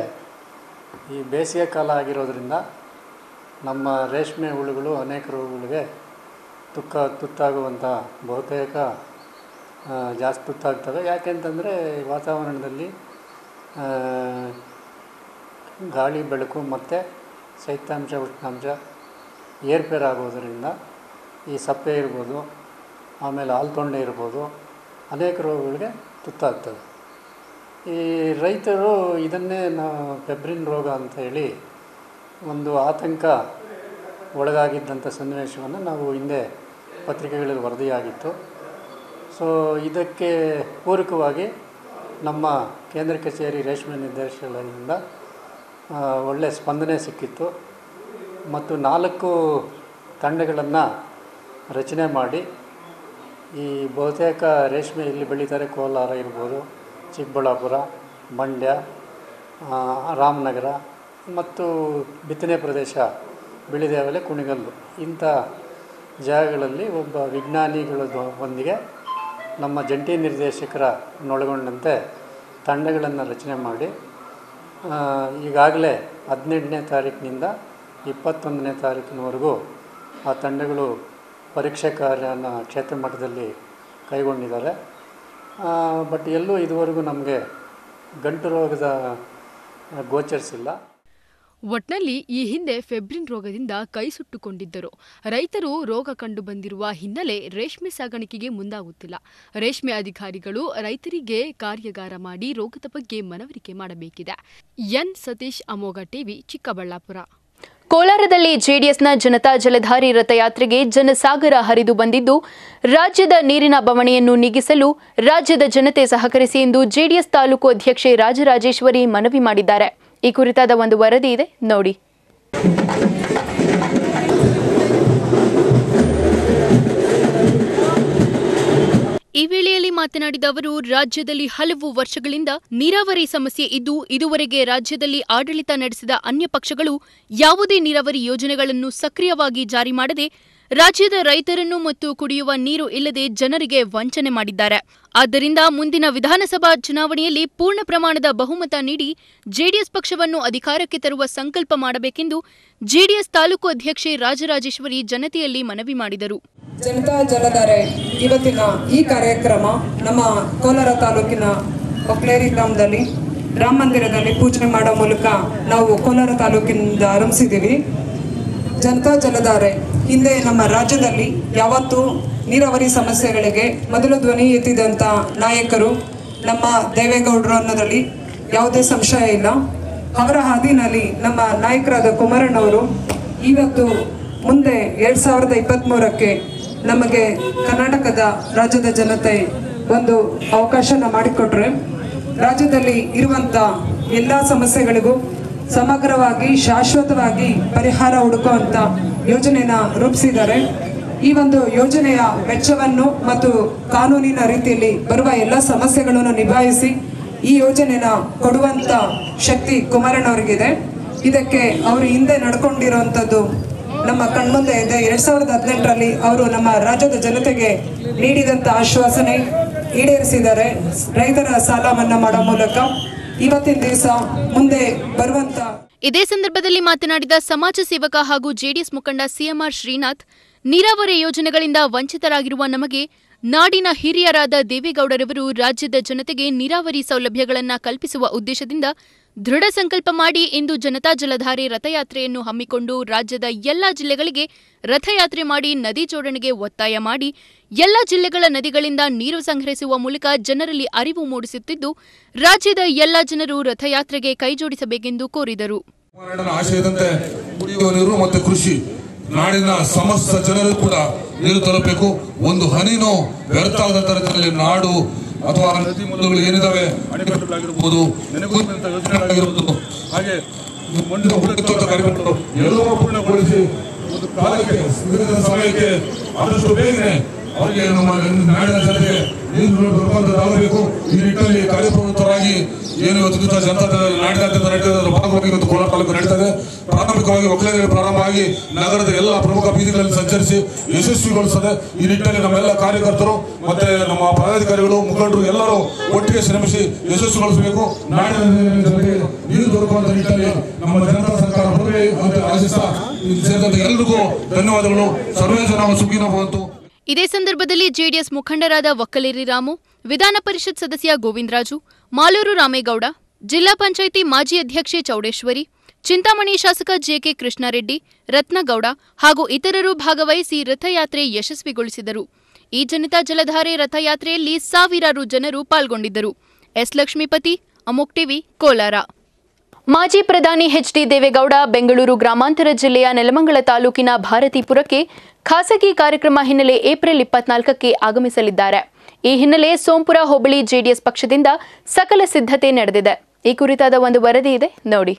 S8: ಈ ಬೇಸಿಗೆ ಕಾಲ ಆಗಿರೋದ್ರಿಂದ ನಮ್ಮ ರೇಷ್ಮೆ ಹುಳುಗಳು ಅನೇಕ ರೋಗಗಳಿಗೆ ತುಕ್ಕ ತುತ್ತಾಗುವಂಥ ಬಹುತೇಕ ಆ, ಜಾಸ್ತಿ ತುತ್ತಾಗ್ತವೆ ಯಾಕೆಂತಂದರೆ ವಾತಾವರಣದಲ್ಲಿ ಆ, ಗಾಳಿ ಬೆಳಕು ಮತ್ತು ಶೈತ್ಯಾಂಶ ಉಷ್ಣಾಂಶ ಏರ್ಪೇರಾಗೋದರಿಂದ ಈ ಸಪ್ಪೆ ಇರ್ಬೋದು ಆಮೇಲೆ ಆಲ್ತೊಂಡೆ ಇರ್ಬೋದು ಅನೇಕ ರೋಗಗಳಿಗೆ ತುತ್ತಾಗ್ತದೆ ಈ ರೈತರು ಇದನ್ನೇ ನಾವು ಫೆಬ್ರಿನ್ ರೋಗ ಅಂತ ಹೇಳಿ ಒಂದು ಆತಂಕ ಒಳಗಾಗಿದ್ದಂಥ ಸನ್ನಿವೇಶವನ್ನು ನಾವು ಹಿಂದೆ ಪತ್ರಿಕೆಗಳಲ್ಲಿ ವರದಿಯಾಗಿತ್ತು ಸೊ ಇದಕ್ಕೆ ಪೂರಕವಾಗಿ ನಮ್ಮ ಕೇಂದ್ರ ಕಚೇರಿ ರೇಷ್ಮೆ ನಿರ್ದೇಶನಾಲಯದಿಂದ ಆ, ಒಳ್ಳೆಯ ಸ್ಪಂದನೆ ಸಿಕ್ಕಿತ್ತು ಮತ್ತು ನಾಲ್ಕು ತಂಡಗಳನ್ನು ರಚನೆ ಮಾಡಿ ಈ ಬಹುತೇಕ ರೇಷ್ಮೆ ಇಲ್ಲಿ ಬೆಳೀತಾರೆ ಕೋಲಾರ ಇರ್ಬೋದು ಚಿಕ್ಕಬಳ್ಳಾಪುರ ಮಂಡ್ಯ ಆ, ರಾಮನಗರ ಮತ್ತು ಬಿತ್ತನೆ ಪ್ರದೇಶ ಬಿಳಿದೇವಲೆ ಕುಣಿಗಲ್ಲು ಇಂಥ ಜಾಗಗಳಲ್ಲಿ ಒಬ್ಬ ವಿಜ್ಞಾನಿಗಳ ಒಂದಿಗೆ ನಮ್ಮ ಜಂಟಿ ನಿರ್ದೇಶಕರನ್ನೊಳಗೊಂಡಂತೆ ತಂಡಗಳನ್ನು ರಚನೆ ಮಾಡಿ ಆ, ಈಗಾಗಲೇ ಹದಿನೆಂಟನೇ ತಾರೀಕಿನಿಂದ ಇಪ್ಪತ್ತೊಂದನೇ ತಾರೀಕಿನವರೆಗೂ ಆ ತಂಡಗಳು ಪರೀಕ್ಷೆ ಕಾರ್ಯನ ಕ್ಷೇತ್ರ ಮಟ್ಟದಲ್ಲಿ ಕೈಗೊಂಡಿದ್ದಾರೆ ಬಟ್ ಎಲ್ಲೂ ಇದುವರೆಗೂ ನಮಗೆ ಗಂಟು ರೋಗದ ಗೋಚರಿಸಿಲ್ಲ
S5: ಒಟ್ನಲ್ಲಿ ಈ ಹಿಂದೆ ಫೆಬ್ರಿನ್ ರೋಗದಿಂದ ಕೈ ಸುಟ್ಟುಕೊಂಡಿದ್ದರು ರೈತರು ರೋಗ ಕಂಡು ಬಂದಿರುವ ಹಿನ್ನೆಲೆ ರೇಷ್ಮೆ ಸಾಗಾಣಿಕೆಗೆ ಮುಂದಾಗುತ್ತಿಲ್ಲ ರೇಷ್ಮೆ ಅಧಿಕಾರಿಗಳು ರೈತರಿಗೆ ಕಾರ್ಯಾಗಾರ ಮಾಡಿ ರೋಗದ ಬಗ್ಗೆ ಮನವರಿಕೆ ಮಾಡಬೇಕಿದೆ ಎನ್ ಸತೀಶ್ ಅಮೋಘ ಟಿವಿ ಚಿಕ್ಕಬಳ್ಳಾಪುರ
S1: ಕೋಲಾರದಲ್ಲಿ ಜೆಡಿಎಸ್ನ ಜನತಾ ಜಲಧಾರಿ ರಥಯಾತ್ರೆಗೆ ಜನಸಾಗರ ಹರಿದು ಬಂದಿದ್ದು ರಾಜ್ಯದ ನೀರಿನ ಬವಣೆಯನ್ನು ನೀಗಿಸಲು ರಾಜ್ಯದ ಜನತೆ ಸಹಕರಿಸಿ ಎಂದು ಜೆಡಿಎಸ್ ತಾಲೂಕು ಅಧ್ಯಕ್ಷೆ ರಾಜರಾಜೇಶ್ವರಿ ಮನವಿ ಮಾಡಿದ್ದಾರೆ ಈ ಕುರಿತಾದ ಒಂದು ವರದಿ ಇದೆ ನೋಡಿ
S5: ಮಾತನಾಡಿದ ಅವರು ರಾಜ್ಯದಲ್ಲಿ ಹಲವು ವರ್ಷಗಳಿಂದ ನೀರಾವರಿ ಸಮಸ್ಯೆ ಇದ್ದು ಇದುವರೆಗೆ ರಾಜ್ಯದಲ್ಲಿ ಆಡಳಿತ ನಡೆಸಿದ ಅನ್ಯ ಪಕ್ಷಗಳು ಯಾವುದೇ ನೀರಾವರಿ ಯೋಜನೆಗಳನ್ನು ಸಕ್ರಿಯವಾಗಿ ಜಾರಿ ಮಾಡದೆ ರಾಜ್ಯದ ರೈತರನ್ನು ಮತ್ತು ಕುಡಿಯುವ ನೀರು ಇಲ್ಲದೆ ಜನರಿಗೆ ವಂಚನೆ ಮಾಡಿದ್ದಾರೆ ಆದ್ದರಿಂದ ಮುಂದಿನ ವಿಧಾನಸಭಾ ಚುನಾವಣೆಯಲ್ಲಿ ಪೂರ್ಣ ಪ್ರಮಾಣದ ಬಹುಮತ ನೀಡಿ ಜೆಡಿಎಸ್ ಪಕ್ಷವನ್ನು ಅಧಿಕಾರಕ್ಕೆ ತರುವ ಸಂಕಲ್ಪ ಮಾಡಬೇಕೆಂದು ಜೆಡಿಎಸ್ ತಾಲೂಕು ಅಧ್ಯಕ್ಷೆ ರಾಜರಾಜೇಶ್ವರಿ ಜನತೆಯಲ್ಲಿ ಮನವಿ ಮಾಡಿದರು
S4: ಜನತಾ ಜಲಧಾರೆ ಇವತ್ತಿನ ಈ ಕಾರ್ಯಕ್ರಮ ನಮ್ಮ ಕೋಲಾರ ತಾಲೂಕಿನ ಒಕ್ಲೇರಿ ಗ್ರಾಮದಲ್ಲಿ ರಾಮ ಮಂದಿರದಲ್ಲಿ ಪೂಜನೆ ಮಾಡೋ ಮೂಲಕ ನಾವು ಕೋಲಾರ ತಾಲೂಕಿನಿಂದ ಆರಂಭಿಸಿದ್ದೀವಿ ಜನತಾ ಜಲಧಾರೆ ಹಿಂದೆ ನಮ್ಮ ರಾಜ್ಯದಲ್ಲಿ ಯಾವತ್ತೂ ನೀರಾವರಿ ಸಮಸ್ಯೆಗಳಿಗೆ ಮೊದಲು ಧ್ವನಿ ಎತ್ತಿದಂಥ ನಾಯಕರು ನಮ್ಮ ದೇವೇಗೌಡರು ಅನ್ನೋದ್ರಲ್ಲಿ ಯಾವುದೇ ಸಂಶಯ ಇಲ್ಲ ಅವರ ಹಾದಿನಲ್ಲಿ ನಮ್ಮ ನಾಯಕರಾದ ಕುಮಾರಣ್ಣವರು ಇವತ್ತು ಮುಂದೆ ಎರಡು ಸಾವಿರದ ಇಪ್ಪತ್ತ್ಮೂರಕ್ಕೆ ನಮಗೆ ಕರ್ನಾಟಕದ ರಾಜ್ಯದ ಜನತೆ ಒಂದು ಅವಕಾಶನ ಮಾಡಿಕೊಟ್ರೆ ರಾಜ್ಯದಲ್ಲಿ ಇರುವಂಥ ಎಲ್ಲ ಸಮಸ್ಯೆಗಳಿಗೂ ಸಮಗ್ರವಾಗಿ ಶಾಶ್ವತವಾಗಿ ಪರಿಹಾರ ಹುಡುಕುವಂತ ಯೋಜನೆನ ರೂಪಿಸಿದ್ದಾರೆ ಈ ಒಂದು ಯೋಜನೆಯ ವೆಚ್ಚವನ್ನು ಮತ್ತು ಕಾನೂನಿನ ರೀತಿಯಲ್ಲಿ ಬರುವ ಎಲ್ಲ ಸಮಸ್ಯೆಗಳನ್ನು ನಿಭಾಯಿಸಿ ಈ ಯೋಜನೆನ ಕೊಡುವಂತ ಶಕ್ತಿ ಕುಮಾರಣ್ಣವರಿಗಿದೆ ಇದಕ್ಕೆ ಅವರು ಹಿಂದೆ ನಡ್ಕೊಂಡಿರುವಂಥದ್ದು ನಮ್ಮ ಕಣ್ಮುಂದೆ ಇದೆ ಎರಡ್ ಸಾವಿರದ ಹದಿನೆಂಟರಲ್ಲಿ ಅವರು ನಮ್ಮ ರಾಜ್ಯದ ಜನತೆಗೆ ನೀಡಿದಂತ ಆಶ್ವಾಸನೆ ಈಡೇರಿಸಿದ್ದಾರೆ ರೈತರ ಸಾಲ ಮನ್ನಾ ಮಾಡೋ ಮೂಲಕ ಇವತ್ತಿನ ದಿವಸ ಮುಂದೆ ಬರುವಂತ
S5: ಇದೇ ಸಂದರ್ಭದಲ್ಲಿ ಮಾತನಾಡಿದ ಸಮಾಜ ಸೇವಕ ಹಾಗೂ ಜೆಡಿಎಸ್ ಮುಖಂಡ ಸಿಎಂಆರ್ ಶ್ರೀನಾಥ್ ನೀರಾವರಿ ಯೋಜನೆಗಳಿಂದ ವಂಚಿತರಾಗಿರುವ ನಮಗೆ ನಾಡಿನ ಹಿರಿಯರಾದ ದೇವೇಗೌಡರವರು ರಾಜ್ಯದ ಜನತೆಗೆ ನೀರಾವರಿ ಸೌಲಭ್ಯಗಳನ್ನು ಕಲ್ಪಿಸುವ ಉದ್ದೇಶದಿಂದ ದೃಢ ಸಂಕಲ್ಪ ಮಾಡಿ ಇಂದು ಜನತಾ ಜಲಧಾರೆ ರಥಯಾತ್ರೆಯನ್ನು ಹಮ್ಮಿಕೊಂಡು ರಾಜ್ಯದ ಎಲ್ಲಾ ಜಿಲ್ಲೆಗಳಿಗೆ ರಥಯಾತ್ರೆ ಮಾಡಿ ನದಿ ಜೋಡಣೆಗೆ ಒತ್ತಾಯ ಮಾಡಿ ಎಲ್ಲ ಜಿಲ್ಲೆಗಳ ನದಿಗಳಿಂದ ನೀರು ಸಂಗ್ರಹಿಸುವ ಮೂಲಕ ಜನರಲ್ಲಿ ಅರಿವು ಮೂಡಿಸುತ್ತಿದ್ದು ರಾಜ್ಯದ ಎಲ್ಲ ಜನರು ರಥಯಾತ್ರೆಗೆ ಕೈಜೋಡಿಸಬೇಕೆಂದು ಕೋರಿದರು
S9: ಕುಮಾರಣ್ಣನ ಆಶಯದಂತೆ ಕುಡಿಯುವ ನೀರು ಮತ್ತು ಕೃಷಿ ನಾಡಿನ ಸಮಸ್ತ ಜನರು ಕೂಡ ನೀರು ತಲುಪಬೇಕು ಒಂದು ಹನಿನೂ ವ್ಯರ್ಥ ಆಗದಂತ ರೀತಿಯಲ್ಲಿ ನಾಡು ಅಥವಾ ನದಿ ಮೂಲಗಳು ಏನಿದಾವೆ ಅಣೆಕಟ್ಟುಗಳಾಗಿರ್ಬೋದು ನೆನೆಗುಂದಂತ ಯೋಜನೆಗಳಾಗಿರ್ಬೋದು ಹಾಗೆ ಈ ಮಣ್ಣಿನ ಹುಡುಕುವಂತ ಕಾರ್ಯಕ್ರಮಗಳು ಎಲ್ಲವೂ ಪೂರ್ಣಗೊಳಿಸಿ ಒಂದು ಕಾಲಕ್ಕೆ ನಿಗದಿತ ಸಮಯಕ್ಕೆ ಆದಷ್ಟು ಬೇಗನೆ ಅವರಿಗೆ ನಮ್ಮ ನಾಡಿನ ಜನತೆಗೆ ನೀರು ರೂಪಾಂತರವಾಗಬೇಕು ಈ ನಿಟ್ಟಿನಲ್ಲಿ ಕಾರ್ಯಪ್ರವೃತ್ತರಾಗಿ ಏನು ಇವತ್ತು ದಿವಸ ಜನತಾ ದಳ ನಾಡಿನಾದ್ಯಂತ ನಡೀತಾ ಇದೆ ಅದರ ಭಾಗವಾಗಿ ಇವತ್ತು ಕೋಲಾರ ತಾಲೂಕು ನಡೀತಾ ಇದೆ ಪ್ರಾಥಮಿಕವಾಗಿ ಒಕ್ಕಲಿಗರಿಗೆ ಪ್ರಾರಂಭವಾಗಿ ನಗರದ ಎಲ್ಲ ಪ್ರಮುಖ ಬೀದಿಗಳಲ್ಲಿ ಸಂಚರಿಸಿ ಯಶಸ್ವಿಗೊಳಿಸದೆ ಈ ನಿಟ್ಟಿನಲ್ಲಿ ನಮ್ಮೆಲ್ಲ ಕಾರ್ಯಕರ್ತರು ಮತ್ತೆ ನಮ್ಮ ಪದಾಧಿಕಾರಿಗಳು ಮುಖಂಡರು ಎಲ್ಲರೂ ಒಟ್ಟಿಗೆ ಶ್ರಮಿಸಿ ಯಶಸ್ವಿಗೊಳಿಸಬೇಕು ನಾಡಿನ ಜನತೆಗೆ ನೀರು ದೊರಕುವಂತ ನಿಟ್ಟಿನಲ್ಲಿ ನಮ್ಮ ಜನತಾ ಸರ್ಕಾರ ಬರಲಿ ಅಂತ ಆಶಿಸ್ತಾ ಇಲ್ಲಿ ಸೇರಿದಂತೆ ಎಲ್ರಿಗೂ ಧನ್ಯವಾದಗಳು ಸರ್ವೇ ಜನ ಸುಖಿನ ಭವಂತು
S5: ಇದೇ ಸಂದರ್ಭದಲ್ಲಿ ಜೆಡಿಎಸ್ ಮುಖಂಡರಾದ ಒಕ್ಕಲೇರಿ ರಾಮು ವಿಧಾನ ಪರಿಷತ್ ಸದಸ್ಯ ಗೋವಿಂದರಾಜು ಮಾಲೂರು ರಾಮೇಗೌಡ ಜಿಲ್ಲಾ ಪಂಚಾಯಿತಿ ಮಾಜಿ ಅಧ್ಯಕ್ಷೆ ಚೌಡೇಶ್ವರಿ ಚಿಂತಾಮಣಿ ಶಾಸಕ ಜೆಕೆ ಕೃಷ್ಣಾರೆಡ್ಡಿ ರತ್ನಗೌಡ ಹಾಗೂ ಇತರರು ಭಾಗವಹಿಸಿ ರಥಯಾತ್ರೆ ಯಶಸ್ವಿಗೊಳಿಸಿದರು ಈ ಜನತಾ ಜಲಧಾರೆ ರಥಯಾತ್ರೆಯಲ್ಲಿ ಸಾವಿರಾರು ಜನರು ಪಾಲ್ಗೊಂಡಿದ್ದರು ಎಸ್ ಲಕ್ಷ್ಮೀಪತಿ ಅಮೋಕ್ ಟಿವಿ ಕೋಲಾರ
S1: ಮಾಜಿ ಪ್ರಧಾನಿ ಎಚ್ ಡಿ ದೇವೇಗೌಡ ಬೆಂಗಳೂರು ಗ್ರಾಮಾಂತರ ಜಿಲ್ಲೆಯ ನೆಲಮಂಗಲ ತಾಲೂಕಿನ ಭಾರತೀಪುರಕ್ಕೆ ಖಾಸಗಿ ಕಾರ್ಯಕ್ರಮ ಹಿನ್ನೆಲೆ ಏಪ್ರಿಲ್ ಇಪ್ಪತ್ನಾಲ್ಕಕ್ಕೆ ಆಗಮಿಸಲಿದ್ದಾರೆ ಈ ಹಿನ್ನೆಲೆ ಸೋಂಪುರ ಹೋಬಳಿ ಜೆಡಿಎಸ್ ಪಕ್ಷದಿಂದ ಸಕಲ ಸಿದ್ಧತೆ ನಡೆದಿದೆ ಈ ಕುರಿತಾದ ಒಂದು ವರದಿ ಇದೆ ನೋಡಿ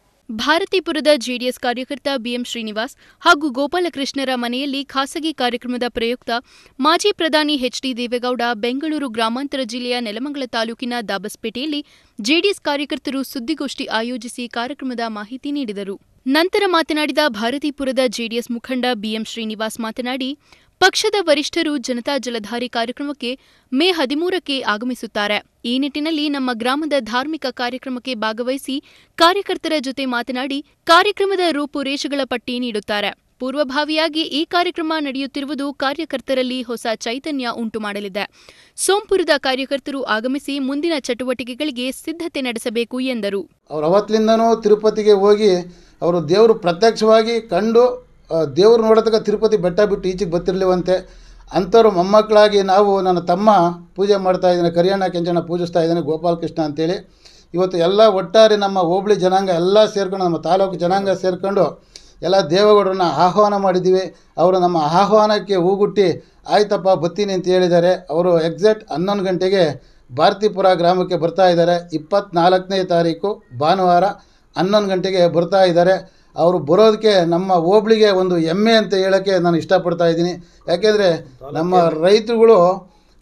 S5: ಭಾರತೀಪುರದ ಜೆಡಿಎಸ್ ಕಾರ್ಯಕರ್ತ ಬಿಎಂ ಶ್ರೀನಿವಾಸ್ ಹಾಗೂ ಗೋಪಾಲಕೃಷ್ಣರ ಮನೆಯಲ್ಲಿ ಖಾಸಗಿ ಕಾರ್ಯಕ್ರಮದ ಪ್ರಯುಕ್ತ ಮಾಜಿ ಪ್ರಧಾನಿ ಎಚ್ಡಿ ದೇವೇಗೌಡ ಬೆಂಗಳೂರು ಗ್ರಾಮಾಂತರ ಜಿಲ್ಲೆಯ ನೆಲಮಂಗಲ ತಾಲೂಕಿನ ದಾಬಸ್ಪೇಟೆಯಲ್ಲಿ ಜೆಡಿಎಸ್ ಕಾರ್ಯಕರ್ತರು ಸುದ್ದಿಗೋಷ್ಠಿ ಆಯೋಜಿಸಿ ಕಾರ್ಯಕ್ರಮದ ಮಾಹಿತಿ ನೀಡಿದರು ನಂತರ ಮಾತನಾಡಿದ ಭಾರತೀಪುರದ ಜೆಡಿಎಸ್ ಮುಖಂಡ ಬಿಎಂ ಶ್ರೀನಿವಾಸ್ ಮಾತನಾಡಿ ಪಕ್ಷದ ವರಿಷ್ಠರು ಜನತಾ ಜಲಧಾರಿ ಕಾರ್ಯಕ್ರಮಕ್ಕೆ ಮೇ ಹದಿಮೂರಕ್ಕೆ ಆಗಮಿಸುತ್ತಾರೆ ಈ ನಿಟ್ಟಿನಲ್ಲಿ ನಮ್ಮ ಗ್ರಾಮದ ಧಾರ್ಮಿಕ ಕಾರ್ಯಕ್ರಮಕ್ಕೆ ಭಾಗವಹಿಸಿ ಕಾರ್ಯಕರ್ತರ ಜೊತೆ ಮಾತನಾಡಿ ಕಾರ್ಯಕ್ರಮದ ರೂಪುರೇಷೆಗಳ ಪಟ್ಟಿ ನೀಡುತ್ತಾರೆ ಪೂರ್ವಭಾವಿಯಾಗಿ ಈ ಕಾರ್ಯಕ್ರಮ ನಡೆಯುತ್ತಿರುವುದು ಕಾರ್ಯಕರ್ತರಲ್ಲಿ ಹೊಸ ಚೈತನ್ಯ ಉಂಟು ಮಾಡಲಿದೆ ಸೋಂಪುರದ ಕಾರ್ಯಕರ್ತರು ಆಗಮಿಸಿ ಮುಂದಿನ ಚಟುವಟಿಕೆಗಳಿಗೆ ಸಿದ್ಧತೆ ನಡೆಸಬೇಕು ಎಂದರು
S10: ಅವ್ರು ಅವತ್ತಿನಿಂದನೂ ತಿರುಪತಿಗೆ ಹೋಗಿ ಅವರು ದೇವರು ಪ್ರತ್ಯಕ್ಷವಾಗಿ ಕಂಡು ದೇವರು ನೋಡೋದಕ್ಕೆ ತಿರುಪತಿ ಬೆಟ್ಟ ಬಿಟ್ಟು ಈಚೆಗೆ ಬರ್ತಿರ್ಲಿವಂತೆ ಅಂಥವ್ರು ಮೊಮ್ಮಕ್ಕಳಾಗಿ ನಾವು ನನ್ನ ತಮ್ಮ ಪೂಜೆ ಮಾಡ್ತಾ ಇದ್ದಾನೆ ಕರಿಯಣ್ಣ ಕೆಂಚಣ್ಣ ಪೂಜಿಸ್ತಾ ಇದ್ದಾನೆ ಗೋಪಾಲಕೃಷ್ಣ ಅಂತೇಳಿ ಇವತ್ತು ಎಲ್ಲ ಒಟ್ಟಾರೆ ನಮ್ಮ ಹೋಬಳಿ ಜನಾಂಗ ಎಲ್ಲ ಸೇರ್ಕೊಂಡು ನಮ್ಮ ತಾಲೂಕು ಜನಾಂಗ ಸೇರ್ಕೊಂಡು ಎಲ್ಲ ದೇವೇಗೌಡರನ್ನ ಆಹ್ವಾನ ಮಾಡಿದ್ದೀವಿ ಅವರು ನಮ್ಮ ಆಹ್ವಾನಕ್ಕೆ ಹೂಗುಟ್ಟಿ ಆಯ್ತಪ್ಪ ಬತ್ತೀನಿ ಅಂತ ಹೇಳಿದ್ದಾರೆ ಅವರು ಎಕ್ಸಾಕ್ಟ್ ಹನ್ನೊಂದು ಗಂಟೆಗೆ ಭಾರತೀಪುರ ಗ್ರಾಮಕ್ಕೆ ಬರ್ತಾ ಇದ್ದಾರೆ ಇಪ್ಪತ್ತ್ನಾಲ್ಕನೇ ತಾರೀಕು ಭಾನುವಾರ ಹನ್ನೊಂದು ಗಂಟೆಗೆ ಬರ್ತಾ ಇದ್ದಾರೆ ಅವರು ಬರೋದಕ್ಕೆ ನಮ್ಮ ಹೋಬ್ಳಿಗೆ ಒಂದು ಹೆಮ್ಮೆ ಅಂತ ಹೇಳೋಕ್ಕೆ ನಾನು ಇಷ್ಟಪಡ್ತಾ ಇದ್ದೀನಿ ಯಾಕೆಂದರೆ ನಮ್ಮ ರೈತರುಗಳು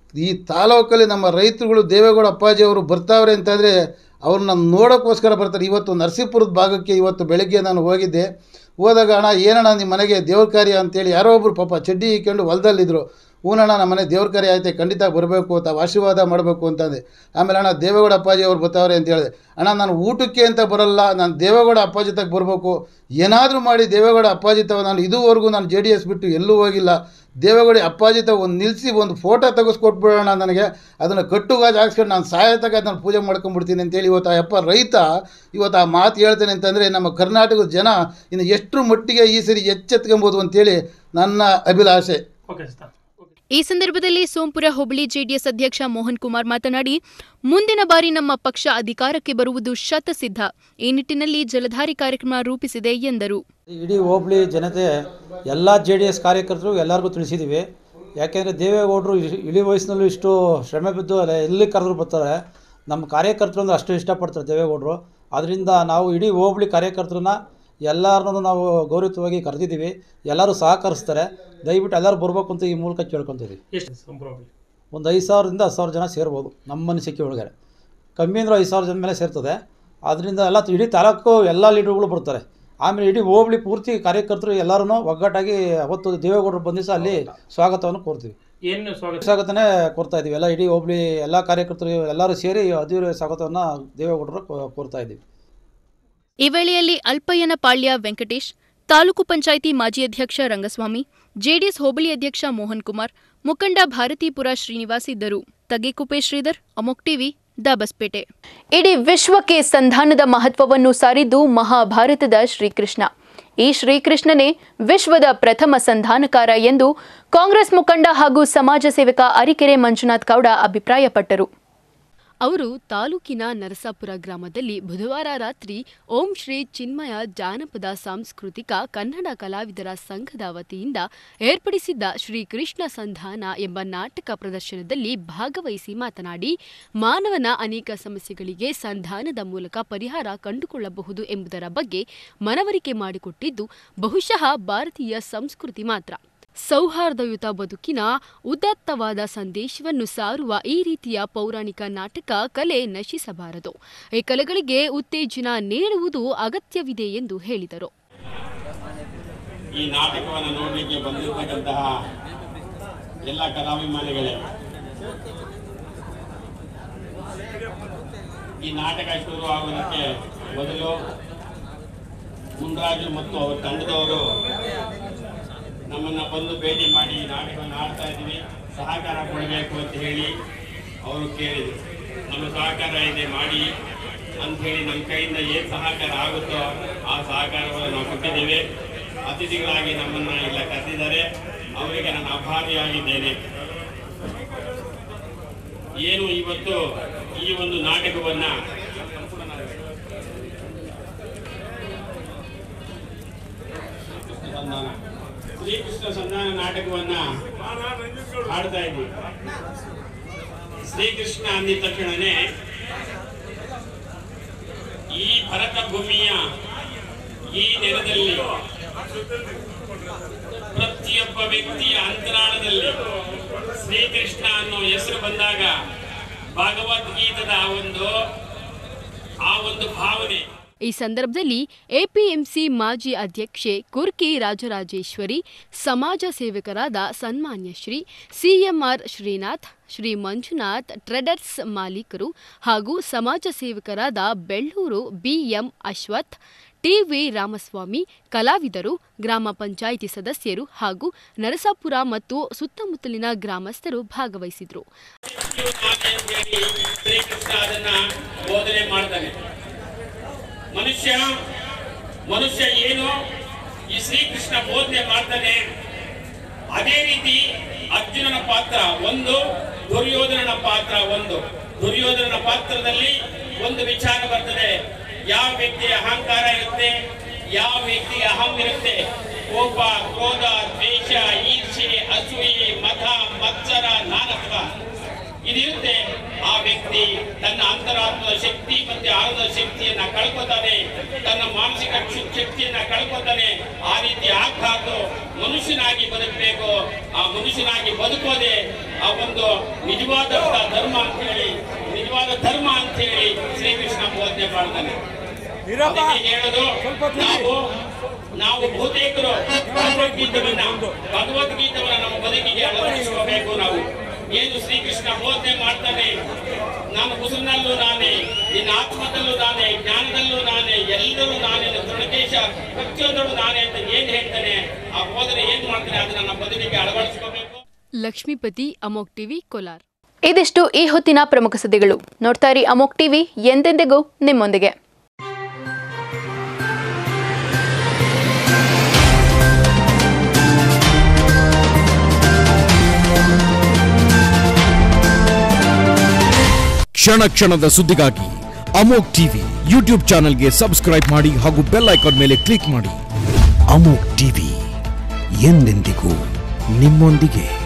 S10: ಈ ತಾಲೂಕಲ್ಲಿ ನಮ್ಮ ರೈತರುಗಳು ದೇವೇಗೌಡ ಅಪ್ಪಾಜಿ ಅವರು ಬರ್ತಾವ್ರೆ ಅಂತಂದರೆ ಅವ್ರನ್ನ ನೋಡೋಕ್ಕೋಸ್ಕರ ಬರ್ತಾರೆ ಇವತ್ತು ನರಸೀಪುರದ ಭಾಗಕ್ಕೆ ಇವತ್ತು ಬೆಳಗ್ಗೆ ನಾನು ಹೋಗಿದ್ದೆ ಹೋದಾಗ ಅಣ್ಣ ಏನಣ್ಣ ನಿಮ್ಮ ಮನೆಗೆ ದೇವ್ರ ಕಾರ್ಯ ಅಂತೇಳಿ ಯಾರೋ ಒಬ್ಬರು ಪಾಪ ಚಡ್ಡಿ ಇಕ್ಕೊಂಡು ಹೊಲದಲ್ಲಿದ್ದರು ಹೂನಣ್ಣ ನಮ್ಮ ಮನೆ ದೇವ್ರ ಕಾರ್ಯ ಐತೆ ಖಂಡಿತ ಬರಬೇಕು ಅಂತ ಆಶೀರ್ವಾದ ಮಾಡಬೇಕು ಅಂತಂದೆ ಆಮೇಲೆ ಅಣ್ಣ ದೇವೇಗೌಡ ಅಪ್ಪಾಜಿ ಅವ್ರು ಬರ್ತಾವ್ರೆ ಅಂತ ಹೇಳಿದೆ ಅಣ್ಣ ನಾನು ಊಟಕ್ಕೆ ಅಂತ ಬರಲ್ಲ ನಾನು ದೇವೇಗೌಡ ಅಪ್ಪಾಜಿ ತಗ ಬರಬೇಕು ಏನಾದರೂ ಮಾಡಿ ದೇವೇಗೌಡ ಅಪ್ಪಾಜಿ ತವ ನಾನು ಇದುವರೆಗೂ ನಾನು ಜೆ ಡಿ ಎಸ್ ಬಿಟ್ಟು ಎಲ್ಲೂ ಹೋಗಿಲ್ಲ ದೇವೇಗೌಡ ಅಪ್ಪಾಜಿ ತಗ ಒಂದು ನಿಲ್ಲಿಸಿ ಒಂದು ಫೋಟೋ ತೆಗೆಸ್ಕೊಟ್ಬಿಡೋಣ ನನಗೆ ಅದನ್ನು ಕಟ್ಟುಗಾಜ್ ಹಾಕ್ಸ್ಕೊಂಡು ನಾನು ಸಾಯತಕ್ಕ ಅದನ್ನು ಪೂಜೆ ಮಾಡ್ಕೊಂಡ್ಬಿಡ್ತೀನಿ ಅಂತೇಳಿ ಇವತ್ತು ಆ ಅಪ್ಪ ರೈತ ಇವತ್ತು ಆ ಮಾತು ಹೇಳ್ತೇನೆ ಅಂತಂದರೆ ನಮ್ಮ ಕರ್ನಾಟಕದ ಜನ ಇನ್ನು ಎಷ್ಟರ ಮಟ್ಟಿಗೆ ಈ ಸರಿ ಎಚ್ಚೆತ್ಕೊಬೋದು ಅಂತೇಳಿ ನನ್ನ ಅಭಿಲಾಷೆ
S1: ಈ ಸಂದರ್ಭದಲ್ಲಿ ಸೋಂಪುರ ಹೋಬಳಿ ಜೆಡಿಎಸ್ ಅಧ್ಯಕ್ಷ ಮೋಹನ್ ಕುಮಾರ್ ಮಾತನಾಡಿ ಮುಂದಿನ ಬಾರಿ ನಮ್ಮ ಪಕ್ಷ ಅಧಿಕಾರಕ್ಕೆ ಬರುವುದು ಶತಸಿದ್ಧ ಈ ನಿಟ್ಟಿನಲ್ಲಿ ಜಲಧಾರಿ ಕಾರ್ಯಕ್ರಮ ರೂಪಿಸಿದೆ ಎಂದರು
S11: ಇಡೀ ಹೋಬಳಿ ಜನತೆ ಎಲ್ಲ ಜೆ ಡಿ ಎಸ್ ಕಾರ್ಯಕರ್ತರು ಎಲ್ಲರಿಗೂ ತಿಳಿಸಿದ್ದೀವಿ ಯಾಕೆಂದರೆ ದೇವೇಗೌಡರು ಇ- ಇಳಿ ವಯಸ್ಸಿನಲ್ಲೂ ಇಷ್ಟು ಶ್ರಮೆ ಬಿದ್ದು ಅಲ್ಲ ಎಲ್ಲಿ ಕರೆದ್ರು ಬರ್ತಾರೆ ನಮ್ಮ ಕಾರ್ಯಕರ್ತರು ಅಂದ್ರೆ ಅಷ್ಟು ಇಷ್ಟಪಡ್ತಾರೆ ದೇವೇಗೌಡರು ಅದರಿಂದ ನಾವು ಇಡೀ ಹೋಬಳಿ ಕಾರ್ಯಕರ್ತರನ್ನ ಎಲ್ಲರನ್ನೂ ನಾವು ಗೌರವಯುತವಾಗಿ ಕರೆದಿದ್ದೀವಿ ಎಲ್ಲರೂ ಸಹಕರಿಸ್ತಾರೆ ದಯವಿಟ್ಟು ಎಲ್ಲರೂ ಬರಬೇಕು ಅಂತ ಈ ಮೂಲಕ ಕೇಳ್ಕೊತೀವಿ ಒಂದು ಐದು ಸಾವಿರದಿಂದ ಹತ್ತು ಸಾವಿರ ಜನ ಸೇರ್ಬೋದು ನಮ್ಮ ಅನಿಸಿಕೆ ಒಳಗಡೆ ಕಮ್ಮಿ ಅಂದರೆ ಐದು ಸಾವಿರ ಜನ ಮೇಲೆ ಸೇರ್ತದೆ ಅದರಿಂದ ಎಲ್ಲ ಇಡೀ ತಾಲೂಕು ಎಲ್ಲ ಲೀಡರ್ಗಳು ಬರ್ತಾರೆ ಆಮೇಲೆ ಇಡೀ ಹೋಬಳಿ ಪೂರ್ತಿ ಕಾರ್ಯಕರ್ತರು ಎಲ್ಲರೂ ಒಗ್ಗಟ್ಟಾಗಿ ಅವತ್ತು ದೇವೇಗೌಡರು ಬಂದಿಸ ಅಲ್ಲಿ ಸ್ವಾಗತವನ್ನು ಕೋರ್ತೀವಿ
S2: ಏನು ಸ್ವಾಗತ
S11: ಸ್ವಾಗತನೇ ಕೋರ್ತಾ ಇದ್ದೀವಿ ಎಲ್ಲ ಇಡೀ ಹೋಬಳಿ ಎಲ್ಲ ಕಾರ್ಯಕರ್ತರು ಎಲ್ಲರೂ ಸೇರಿ ಅದ್ದೂರಿ ಸ್ವಾಗತವನ್ನು ದೇವೇಗೌಡರು ಕೋ- ಕೋರ್ತಾ ಇದ್ದೀವಿ
S1: ಈ ವೇಳೆಯಲ್ಲಿ ಅಲ್ಪಯ್ಯನ ಪಾಳ್ಯ ವೆಂಕಟೇಶ್ ತಾಲೂಕು ಪಂಚಾಯಿತಿ ಮಾಜಿ ಅಧ್ಯಕ್ಷ ರಂಗಸ್ವಾಮಿ ಜೆಡಿಎಸ್ ಹೋಬಳಿ ಅಧ್ಯಕ್ಷ ಮೋಹನ್ ಕುಮಾರ್ ಮುಖಂಡ ಭಾರತೀಪುರ ಶ್ರೀನಿವಾಸ್ ಇದ್ದರು ತಗೇಕುಪೆ ಶ್ರೀಧರ್ ಅಮೋಕ್ ಟಿವಿ ದಾಬಸ್ಪೇಟೆ ಇಡೀ ವಿಶ್ವಕ್ಕೆ ಸಂಧಾನದ ಮಹತ್ವವನ್ನು ಸಾರಿದ್ದು ಮಹಾಭಾರತದ ಶ್ರೀಕೃಷ್ಣ ಈ ಶ್ರೀಕೃಷ್ಣನೇ ವಿಶ್ವದ ಪ್ರಥಮ ಸಂಧಾನಕಾರ ಎಂದು ಕಾಂಗ್ರೆಸ್ ಮುಖಂಡ ಹಾಗೂ ಸಮಾಜ ಸೇವಕ ಅರಿಕೆರೆ ಮಂಜುನಾಥ್ ಗೌಡ ಅಭಿಪ್ರಾಯಪಟ್ಟರು
S5: ಅವರು ತಾಲೂಕಿನ ನರಸಾಪುರ ಗ್ರಾಮದಲ್ಲಿ ಬುಧವಾರ ರಾತ್ರಿ ಓಂ ಶ್ರೀ ಚಿನ್ಮಯ ಜಾನಪದ ಸಾಂಸ್ಕೃತಿಕ ಕನ್ನಡ ಕಲಾವಿದರ ಸಂಘದ ವತಿಯಿಂದ ಏರ್ಪಡಿಸಿದ್ದ ಶ್ರೀ ಕೃಷ್ಣ ಸಂಧಾನ ಎಂಬ ನಾಟಕ ಪ್ರದರ್ಶನದಲ್ಲಿ ಭಾಗವಹಿಸಿ ಮಾತನಾಡಿ ಮಾನವನ ಅನೇಕ ಸಮಸ್ಯೆಗಳಿಗೆ ಸಂಧಾನದ ಮೂಲಕ ಪರಿಹಾರ ಕಂಡುಕೊಳ್ಳಬಹುದು ಎಂಬುದರ ಬಗ್ಗೆ ಮನವರಿಕೆ ಮಾಡಿಕೊಟ್ಟಿದ್ದು ಬಹುಶಃ ಭಾರತೀಯ ಸಂಸ್ಕೃತಿ ಮಾತ್ರ ಸೌಹಾರ್ದಯುತ ಬದುಕಿನ ಉದಾತ್ತವಾದ ಸಂದೇಶವನ್ನು ಸಾರುವ ಈ ರೀತಿಯ ಪೌರಾಣಿಕ ನಾಟಕ ಕಲೆ ನಶಿಸಬಾರದು ಈ ಕಲೆಗಳಿಗೆ ಉತ್ತೇಜನ ನೀಡುವುದು ಅಗತ್ಯವಿದೆ ಎಂದು ಹೇಳಿದರು
S12: ಈ ನಾಟಕವನ್ನು ನೋಡಲಿಕ್ಕೆ ಬಂದಿರತಕ್ಕಂತಹ ಎಲ್ಲ ಕಲಾಭಿಮಾನಿಗಳೇ ಈ ನಾಟಕ ಶುರು ಆಗೋದಕ್ಕೆ ಮೊದಲು ಮುನ್ರಾಜು ಮತ್ತು ಅವರ ತಂಡದವರು ನಮ್ಮನ್ನ ಬಂದು ಭೇಟಿ ಮಾಡಿ ಈ ನಾಟಕವನ್ನು ಆಡ್ತಾ ಇದ್ದೀವಿ ಸಹಕಾರ ಕೊಡಬೇಕು ಅಂತ ಹೇಳಿ ಅವರು ಕೇಳಿದರು ನಮ್ಮ ಸಹಕಾರ ಇದೆ ಮಾಡಿ ಅಂತ ಹೇಳಿ ನಮ್ಮ ಕೈಯಿಂದ ಏನು ಸಹಕಾರ ಆಗುತ್ತೋ ಆ ಸಹಕಾರವನ್ನು ನಾವು ಕೊಟ್ಟಿದ್ದೇವೆ ಅತಿಥಿಗಳಾಗಿ ನಮ್ಮನ್ನ ಇಲ್ಲ ಕರೆದಿದ್ದಾರೆ ಅವರಿಗೆ ನಾನು ಆಭಾರಿಯಾಗಿದ್ದೇನೆ ಏನು ಇವತ್ತು ಈ ಒಂದು ನಾಟಕವನ್ನ ಸಂಧಾನ ಶ್ರೀಕೃಷ್ಣ ಸಂಧಾನ ನಾಟಕವನ್ನ ಹಾಡ್ತಾ ಇದ್ದೀವಿ ಶ್ರೀಕೃಷ್ಣ ಅಂದಿದ ತಕ್ಷಣನೇ ಈ ಭರತ ಭೂಮಿಯ ಈ ನೆಲದಲ್ಲಿ ಪ್ರತಿಯೊಬ್ಬ ವ್ಯಕ್ತಿಯ ಅಂತರಾಳದಲ್ಲಿ ಶ್ರೀಕೃಷ್ಣ ಅನ್ನೋ ಹೆಸರು ಬಂದಾಗ ಭಗವದ್ಗೀತದ ಆ ಒಂದು ಆ ಒಂದು ಭಾವನೆ
S5: ಈ ಸಂದರ್ಭದಲ್ಲಿ ಎಪಿಎಂಸಿ ಮಾಜಿ ಅಧ್ಯಕ್ಷೆ ಕುರ್ಕಿ ರಾಜರಾಜೇಶ್ವರಿ ಸಮಾಜ ಸೇವಕರಾದ ಸನ್ಮಾನ್ಯ ಶ್ರೀ ಸಿಎಂಆರ್ ಶ್ರೀನಾಥ್ ಶ್ರೀ ಮಂಜುನಾಥ್ ಟ್ರೇಡರ್ಸ್ ಮಾಲೀಕರು ಹಾಗೂ ಸಮಾಜ ಸೇವಕರಾದ ಬೆಳ್ಳೂರು ಬಿಎಂ ಅಶ್ವಥ್ ಟಿವಿ ರಾಮಸ್ವಾಮಿ ಕಲಾವಿದರು ಗ್ರಾಮ ಪಂಚಾಯಿತಿ ಸದಸ್ಯರು ಹಾಗೂ ನರಸಾಪುರ ಮತ್ತು ಸುತ್ತಮುತ್ತಲಿನ ಗ್ರಾಮಸ್ಥರು ಭಾಗವಹಿಸಿದರು
S12: ಜೀವನಾಡಿ ಅಂತ ಹೇಳಿ ಶ್ರೀಕೃಷ್ಣ ಅದನ್ನ ಬೋಧನೆ ಮಾಡ್ತಾನೆ ಮನುಷ್ಯ ಮನುಷ್ಯ ಏನು ಈ ಶ್ರೀಕೃಷ್ಣ ಬೋಧನೆ ಮಾಡ್ತಾನೆ ಅದೇ ರೀತಿ ಅರ್ಜುನನ ಪಾತ್ರ ಒಂದು ದುರ್ಯೋಧನನ ಪಾತ್ರ ಒಂದು ದುರ್ಯೋಧನನ ಪಾತ್ರದಲ್ಲಿ ಒಂದು ವಿಚಾರ ಬರ್ತದೆ ಯಾವ ವ್ಯಕ್ತಿಯ ಅಹಂಕಾರ ಇರುತ್ತೆ ಯಾವ ವ್ಯಕ್ತಿಗೆ ಅಹಂ ಇರುತ್ತೆ ಕೋಪ ಕ್ರೋಧ ದ್ವೇಷ ಈರ್ಷೆ ಅಸೂಯೆ ಮತ ಮತ್ಸರ ನಾನತ್ವ ಇದಿರುತ್ತೆ ಆ ವ್ಯಕ್ತಿ ತನ್ನ ಅಂತರಾತ್ಮದ ಶಕ್ತಿ ಮತ್ತೆ ಆಳದ ಶಕ್ತಿಯನ್ನ ಕಳ್ಕೊತಾನೆ ತನ್ನ ಮಾನಸಿಕ ಶು- ಶಕ್ತಿಯನ್ನ ಕಳ್ಕೊತಾನೆ ಆ ರೀತಿ ಆಗ್ಬಾರ್ದು ಮನುಷ್ಯನಾಗಿ ಬದುಕಬೇಕು ಆ ಮನುಷ್ಯನಾಗಿ ಬದುಕೋದೆ ಆ ಒಂದು ನಿಜವಾದ ಧರ್ಮ ಅಂತ ಹೇಳಿ ನಿಜವಾದ ಧರ್ಮ ಅಂತ ಹೇಳಿ ಶ್ರೀಕೃಷ್ಣ ಬೋಧನೆ ಮಾಡ್ತಾನೆ ಅದಕ್ಕೆ ಹೇಳೋದು ನಾವು ನಾವು ಬಹುತೇಕರು ಭಗವದ್ಗೀತೆಯನ್ನ ಭಗವದ್ಗೀತೆವನ್ನ ನಮ್ಮ ಬದುಕಿಗೆ ಅಳವಡಿಸಿಕೋಬೇಕು ನಾವು ಏನು ಶ್ರೀಕೃಷ್ಣ ಬೋಧನೆ ಮಾಡ್ತಾನೆ ನಾನು ಕುಸುನಲ್ಲೂ ನಾನೇ ನಿನ್ನ ಆತ್ಮದಲ್ಲೂ ನಾನೇ ಜ್ಞಾನದಲ್ಲೂ ನಾನೇ ಎಲ್ಲರೂ ನಾನೇ ತೃಣಕೇಶ ಪ್ರತಿಯೊಂದರಲ್ಲೂ ನಾನೇ ಅಂತ ಏನ್ ಹೇಳ್ತಾನೆ ಆ ಬೋಧನೆ ಏನ್ ಮಾಡ್ತಾನೆ ಅದನ್ನ ನಮ್ಮ ಬದುಕಿಗೆ ಅಳವಡಿಸ್ಕೋಬೇಕು
S5: ಲಕ್ಷ್ಮೀಪತಿ ಅಮೋಕ್ ಟಿವಿ ಕೋಲಾರ್
S1: ಇದಿಷ್ಟು ಈ ಹೊತ್ತಿನ ಪ್ರಮುಖ ಸುದ್ದಿಗಳು ನೋಡ್ತಾ ಇರಿ ಅಮೋಕ್ ಟಿವಿ ಎಂದೆಂದಿಗೂ ನಿಮ್ಮೊಂದಿಗೆ
S13: ಕ್ಷಣ ಕ್ಷಣದ ಸುದ್ದಿಗಾಗಿ ಅಮೋಕ್ ಟಿವಿ ಯೂಟ್ಯೂಬ್ ಚಾನೆಲ್ಗೆ ಸಬ್ಸ್ಕ್ರೈಬ್ ಮಾಡಿ ಹಾಗೂ ಬೆಲ್ ಐಕಾನ್ ಮೇಲೆ ಕ್ಲಿಕ್ ಮಾಡಿ ಅಮೋಕ್ ಟಿವಿ ಎಂದೆಂದಿಗೂ ನಿಮ್ಮೊಂದಿಗೆ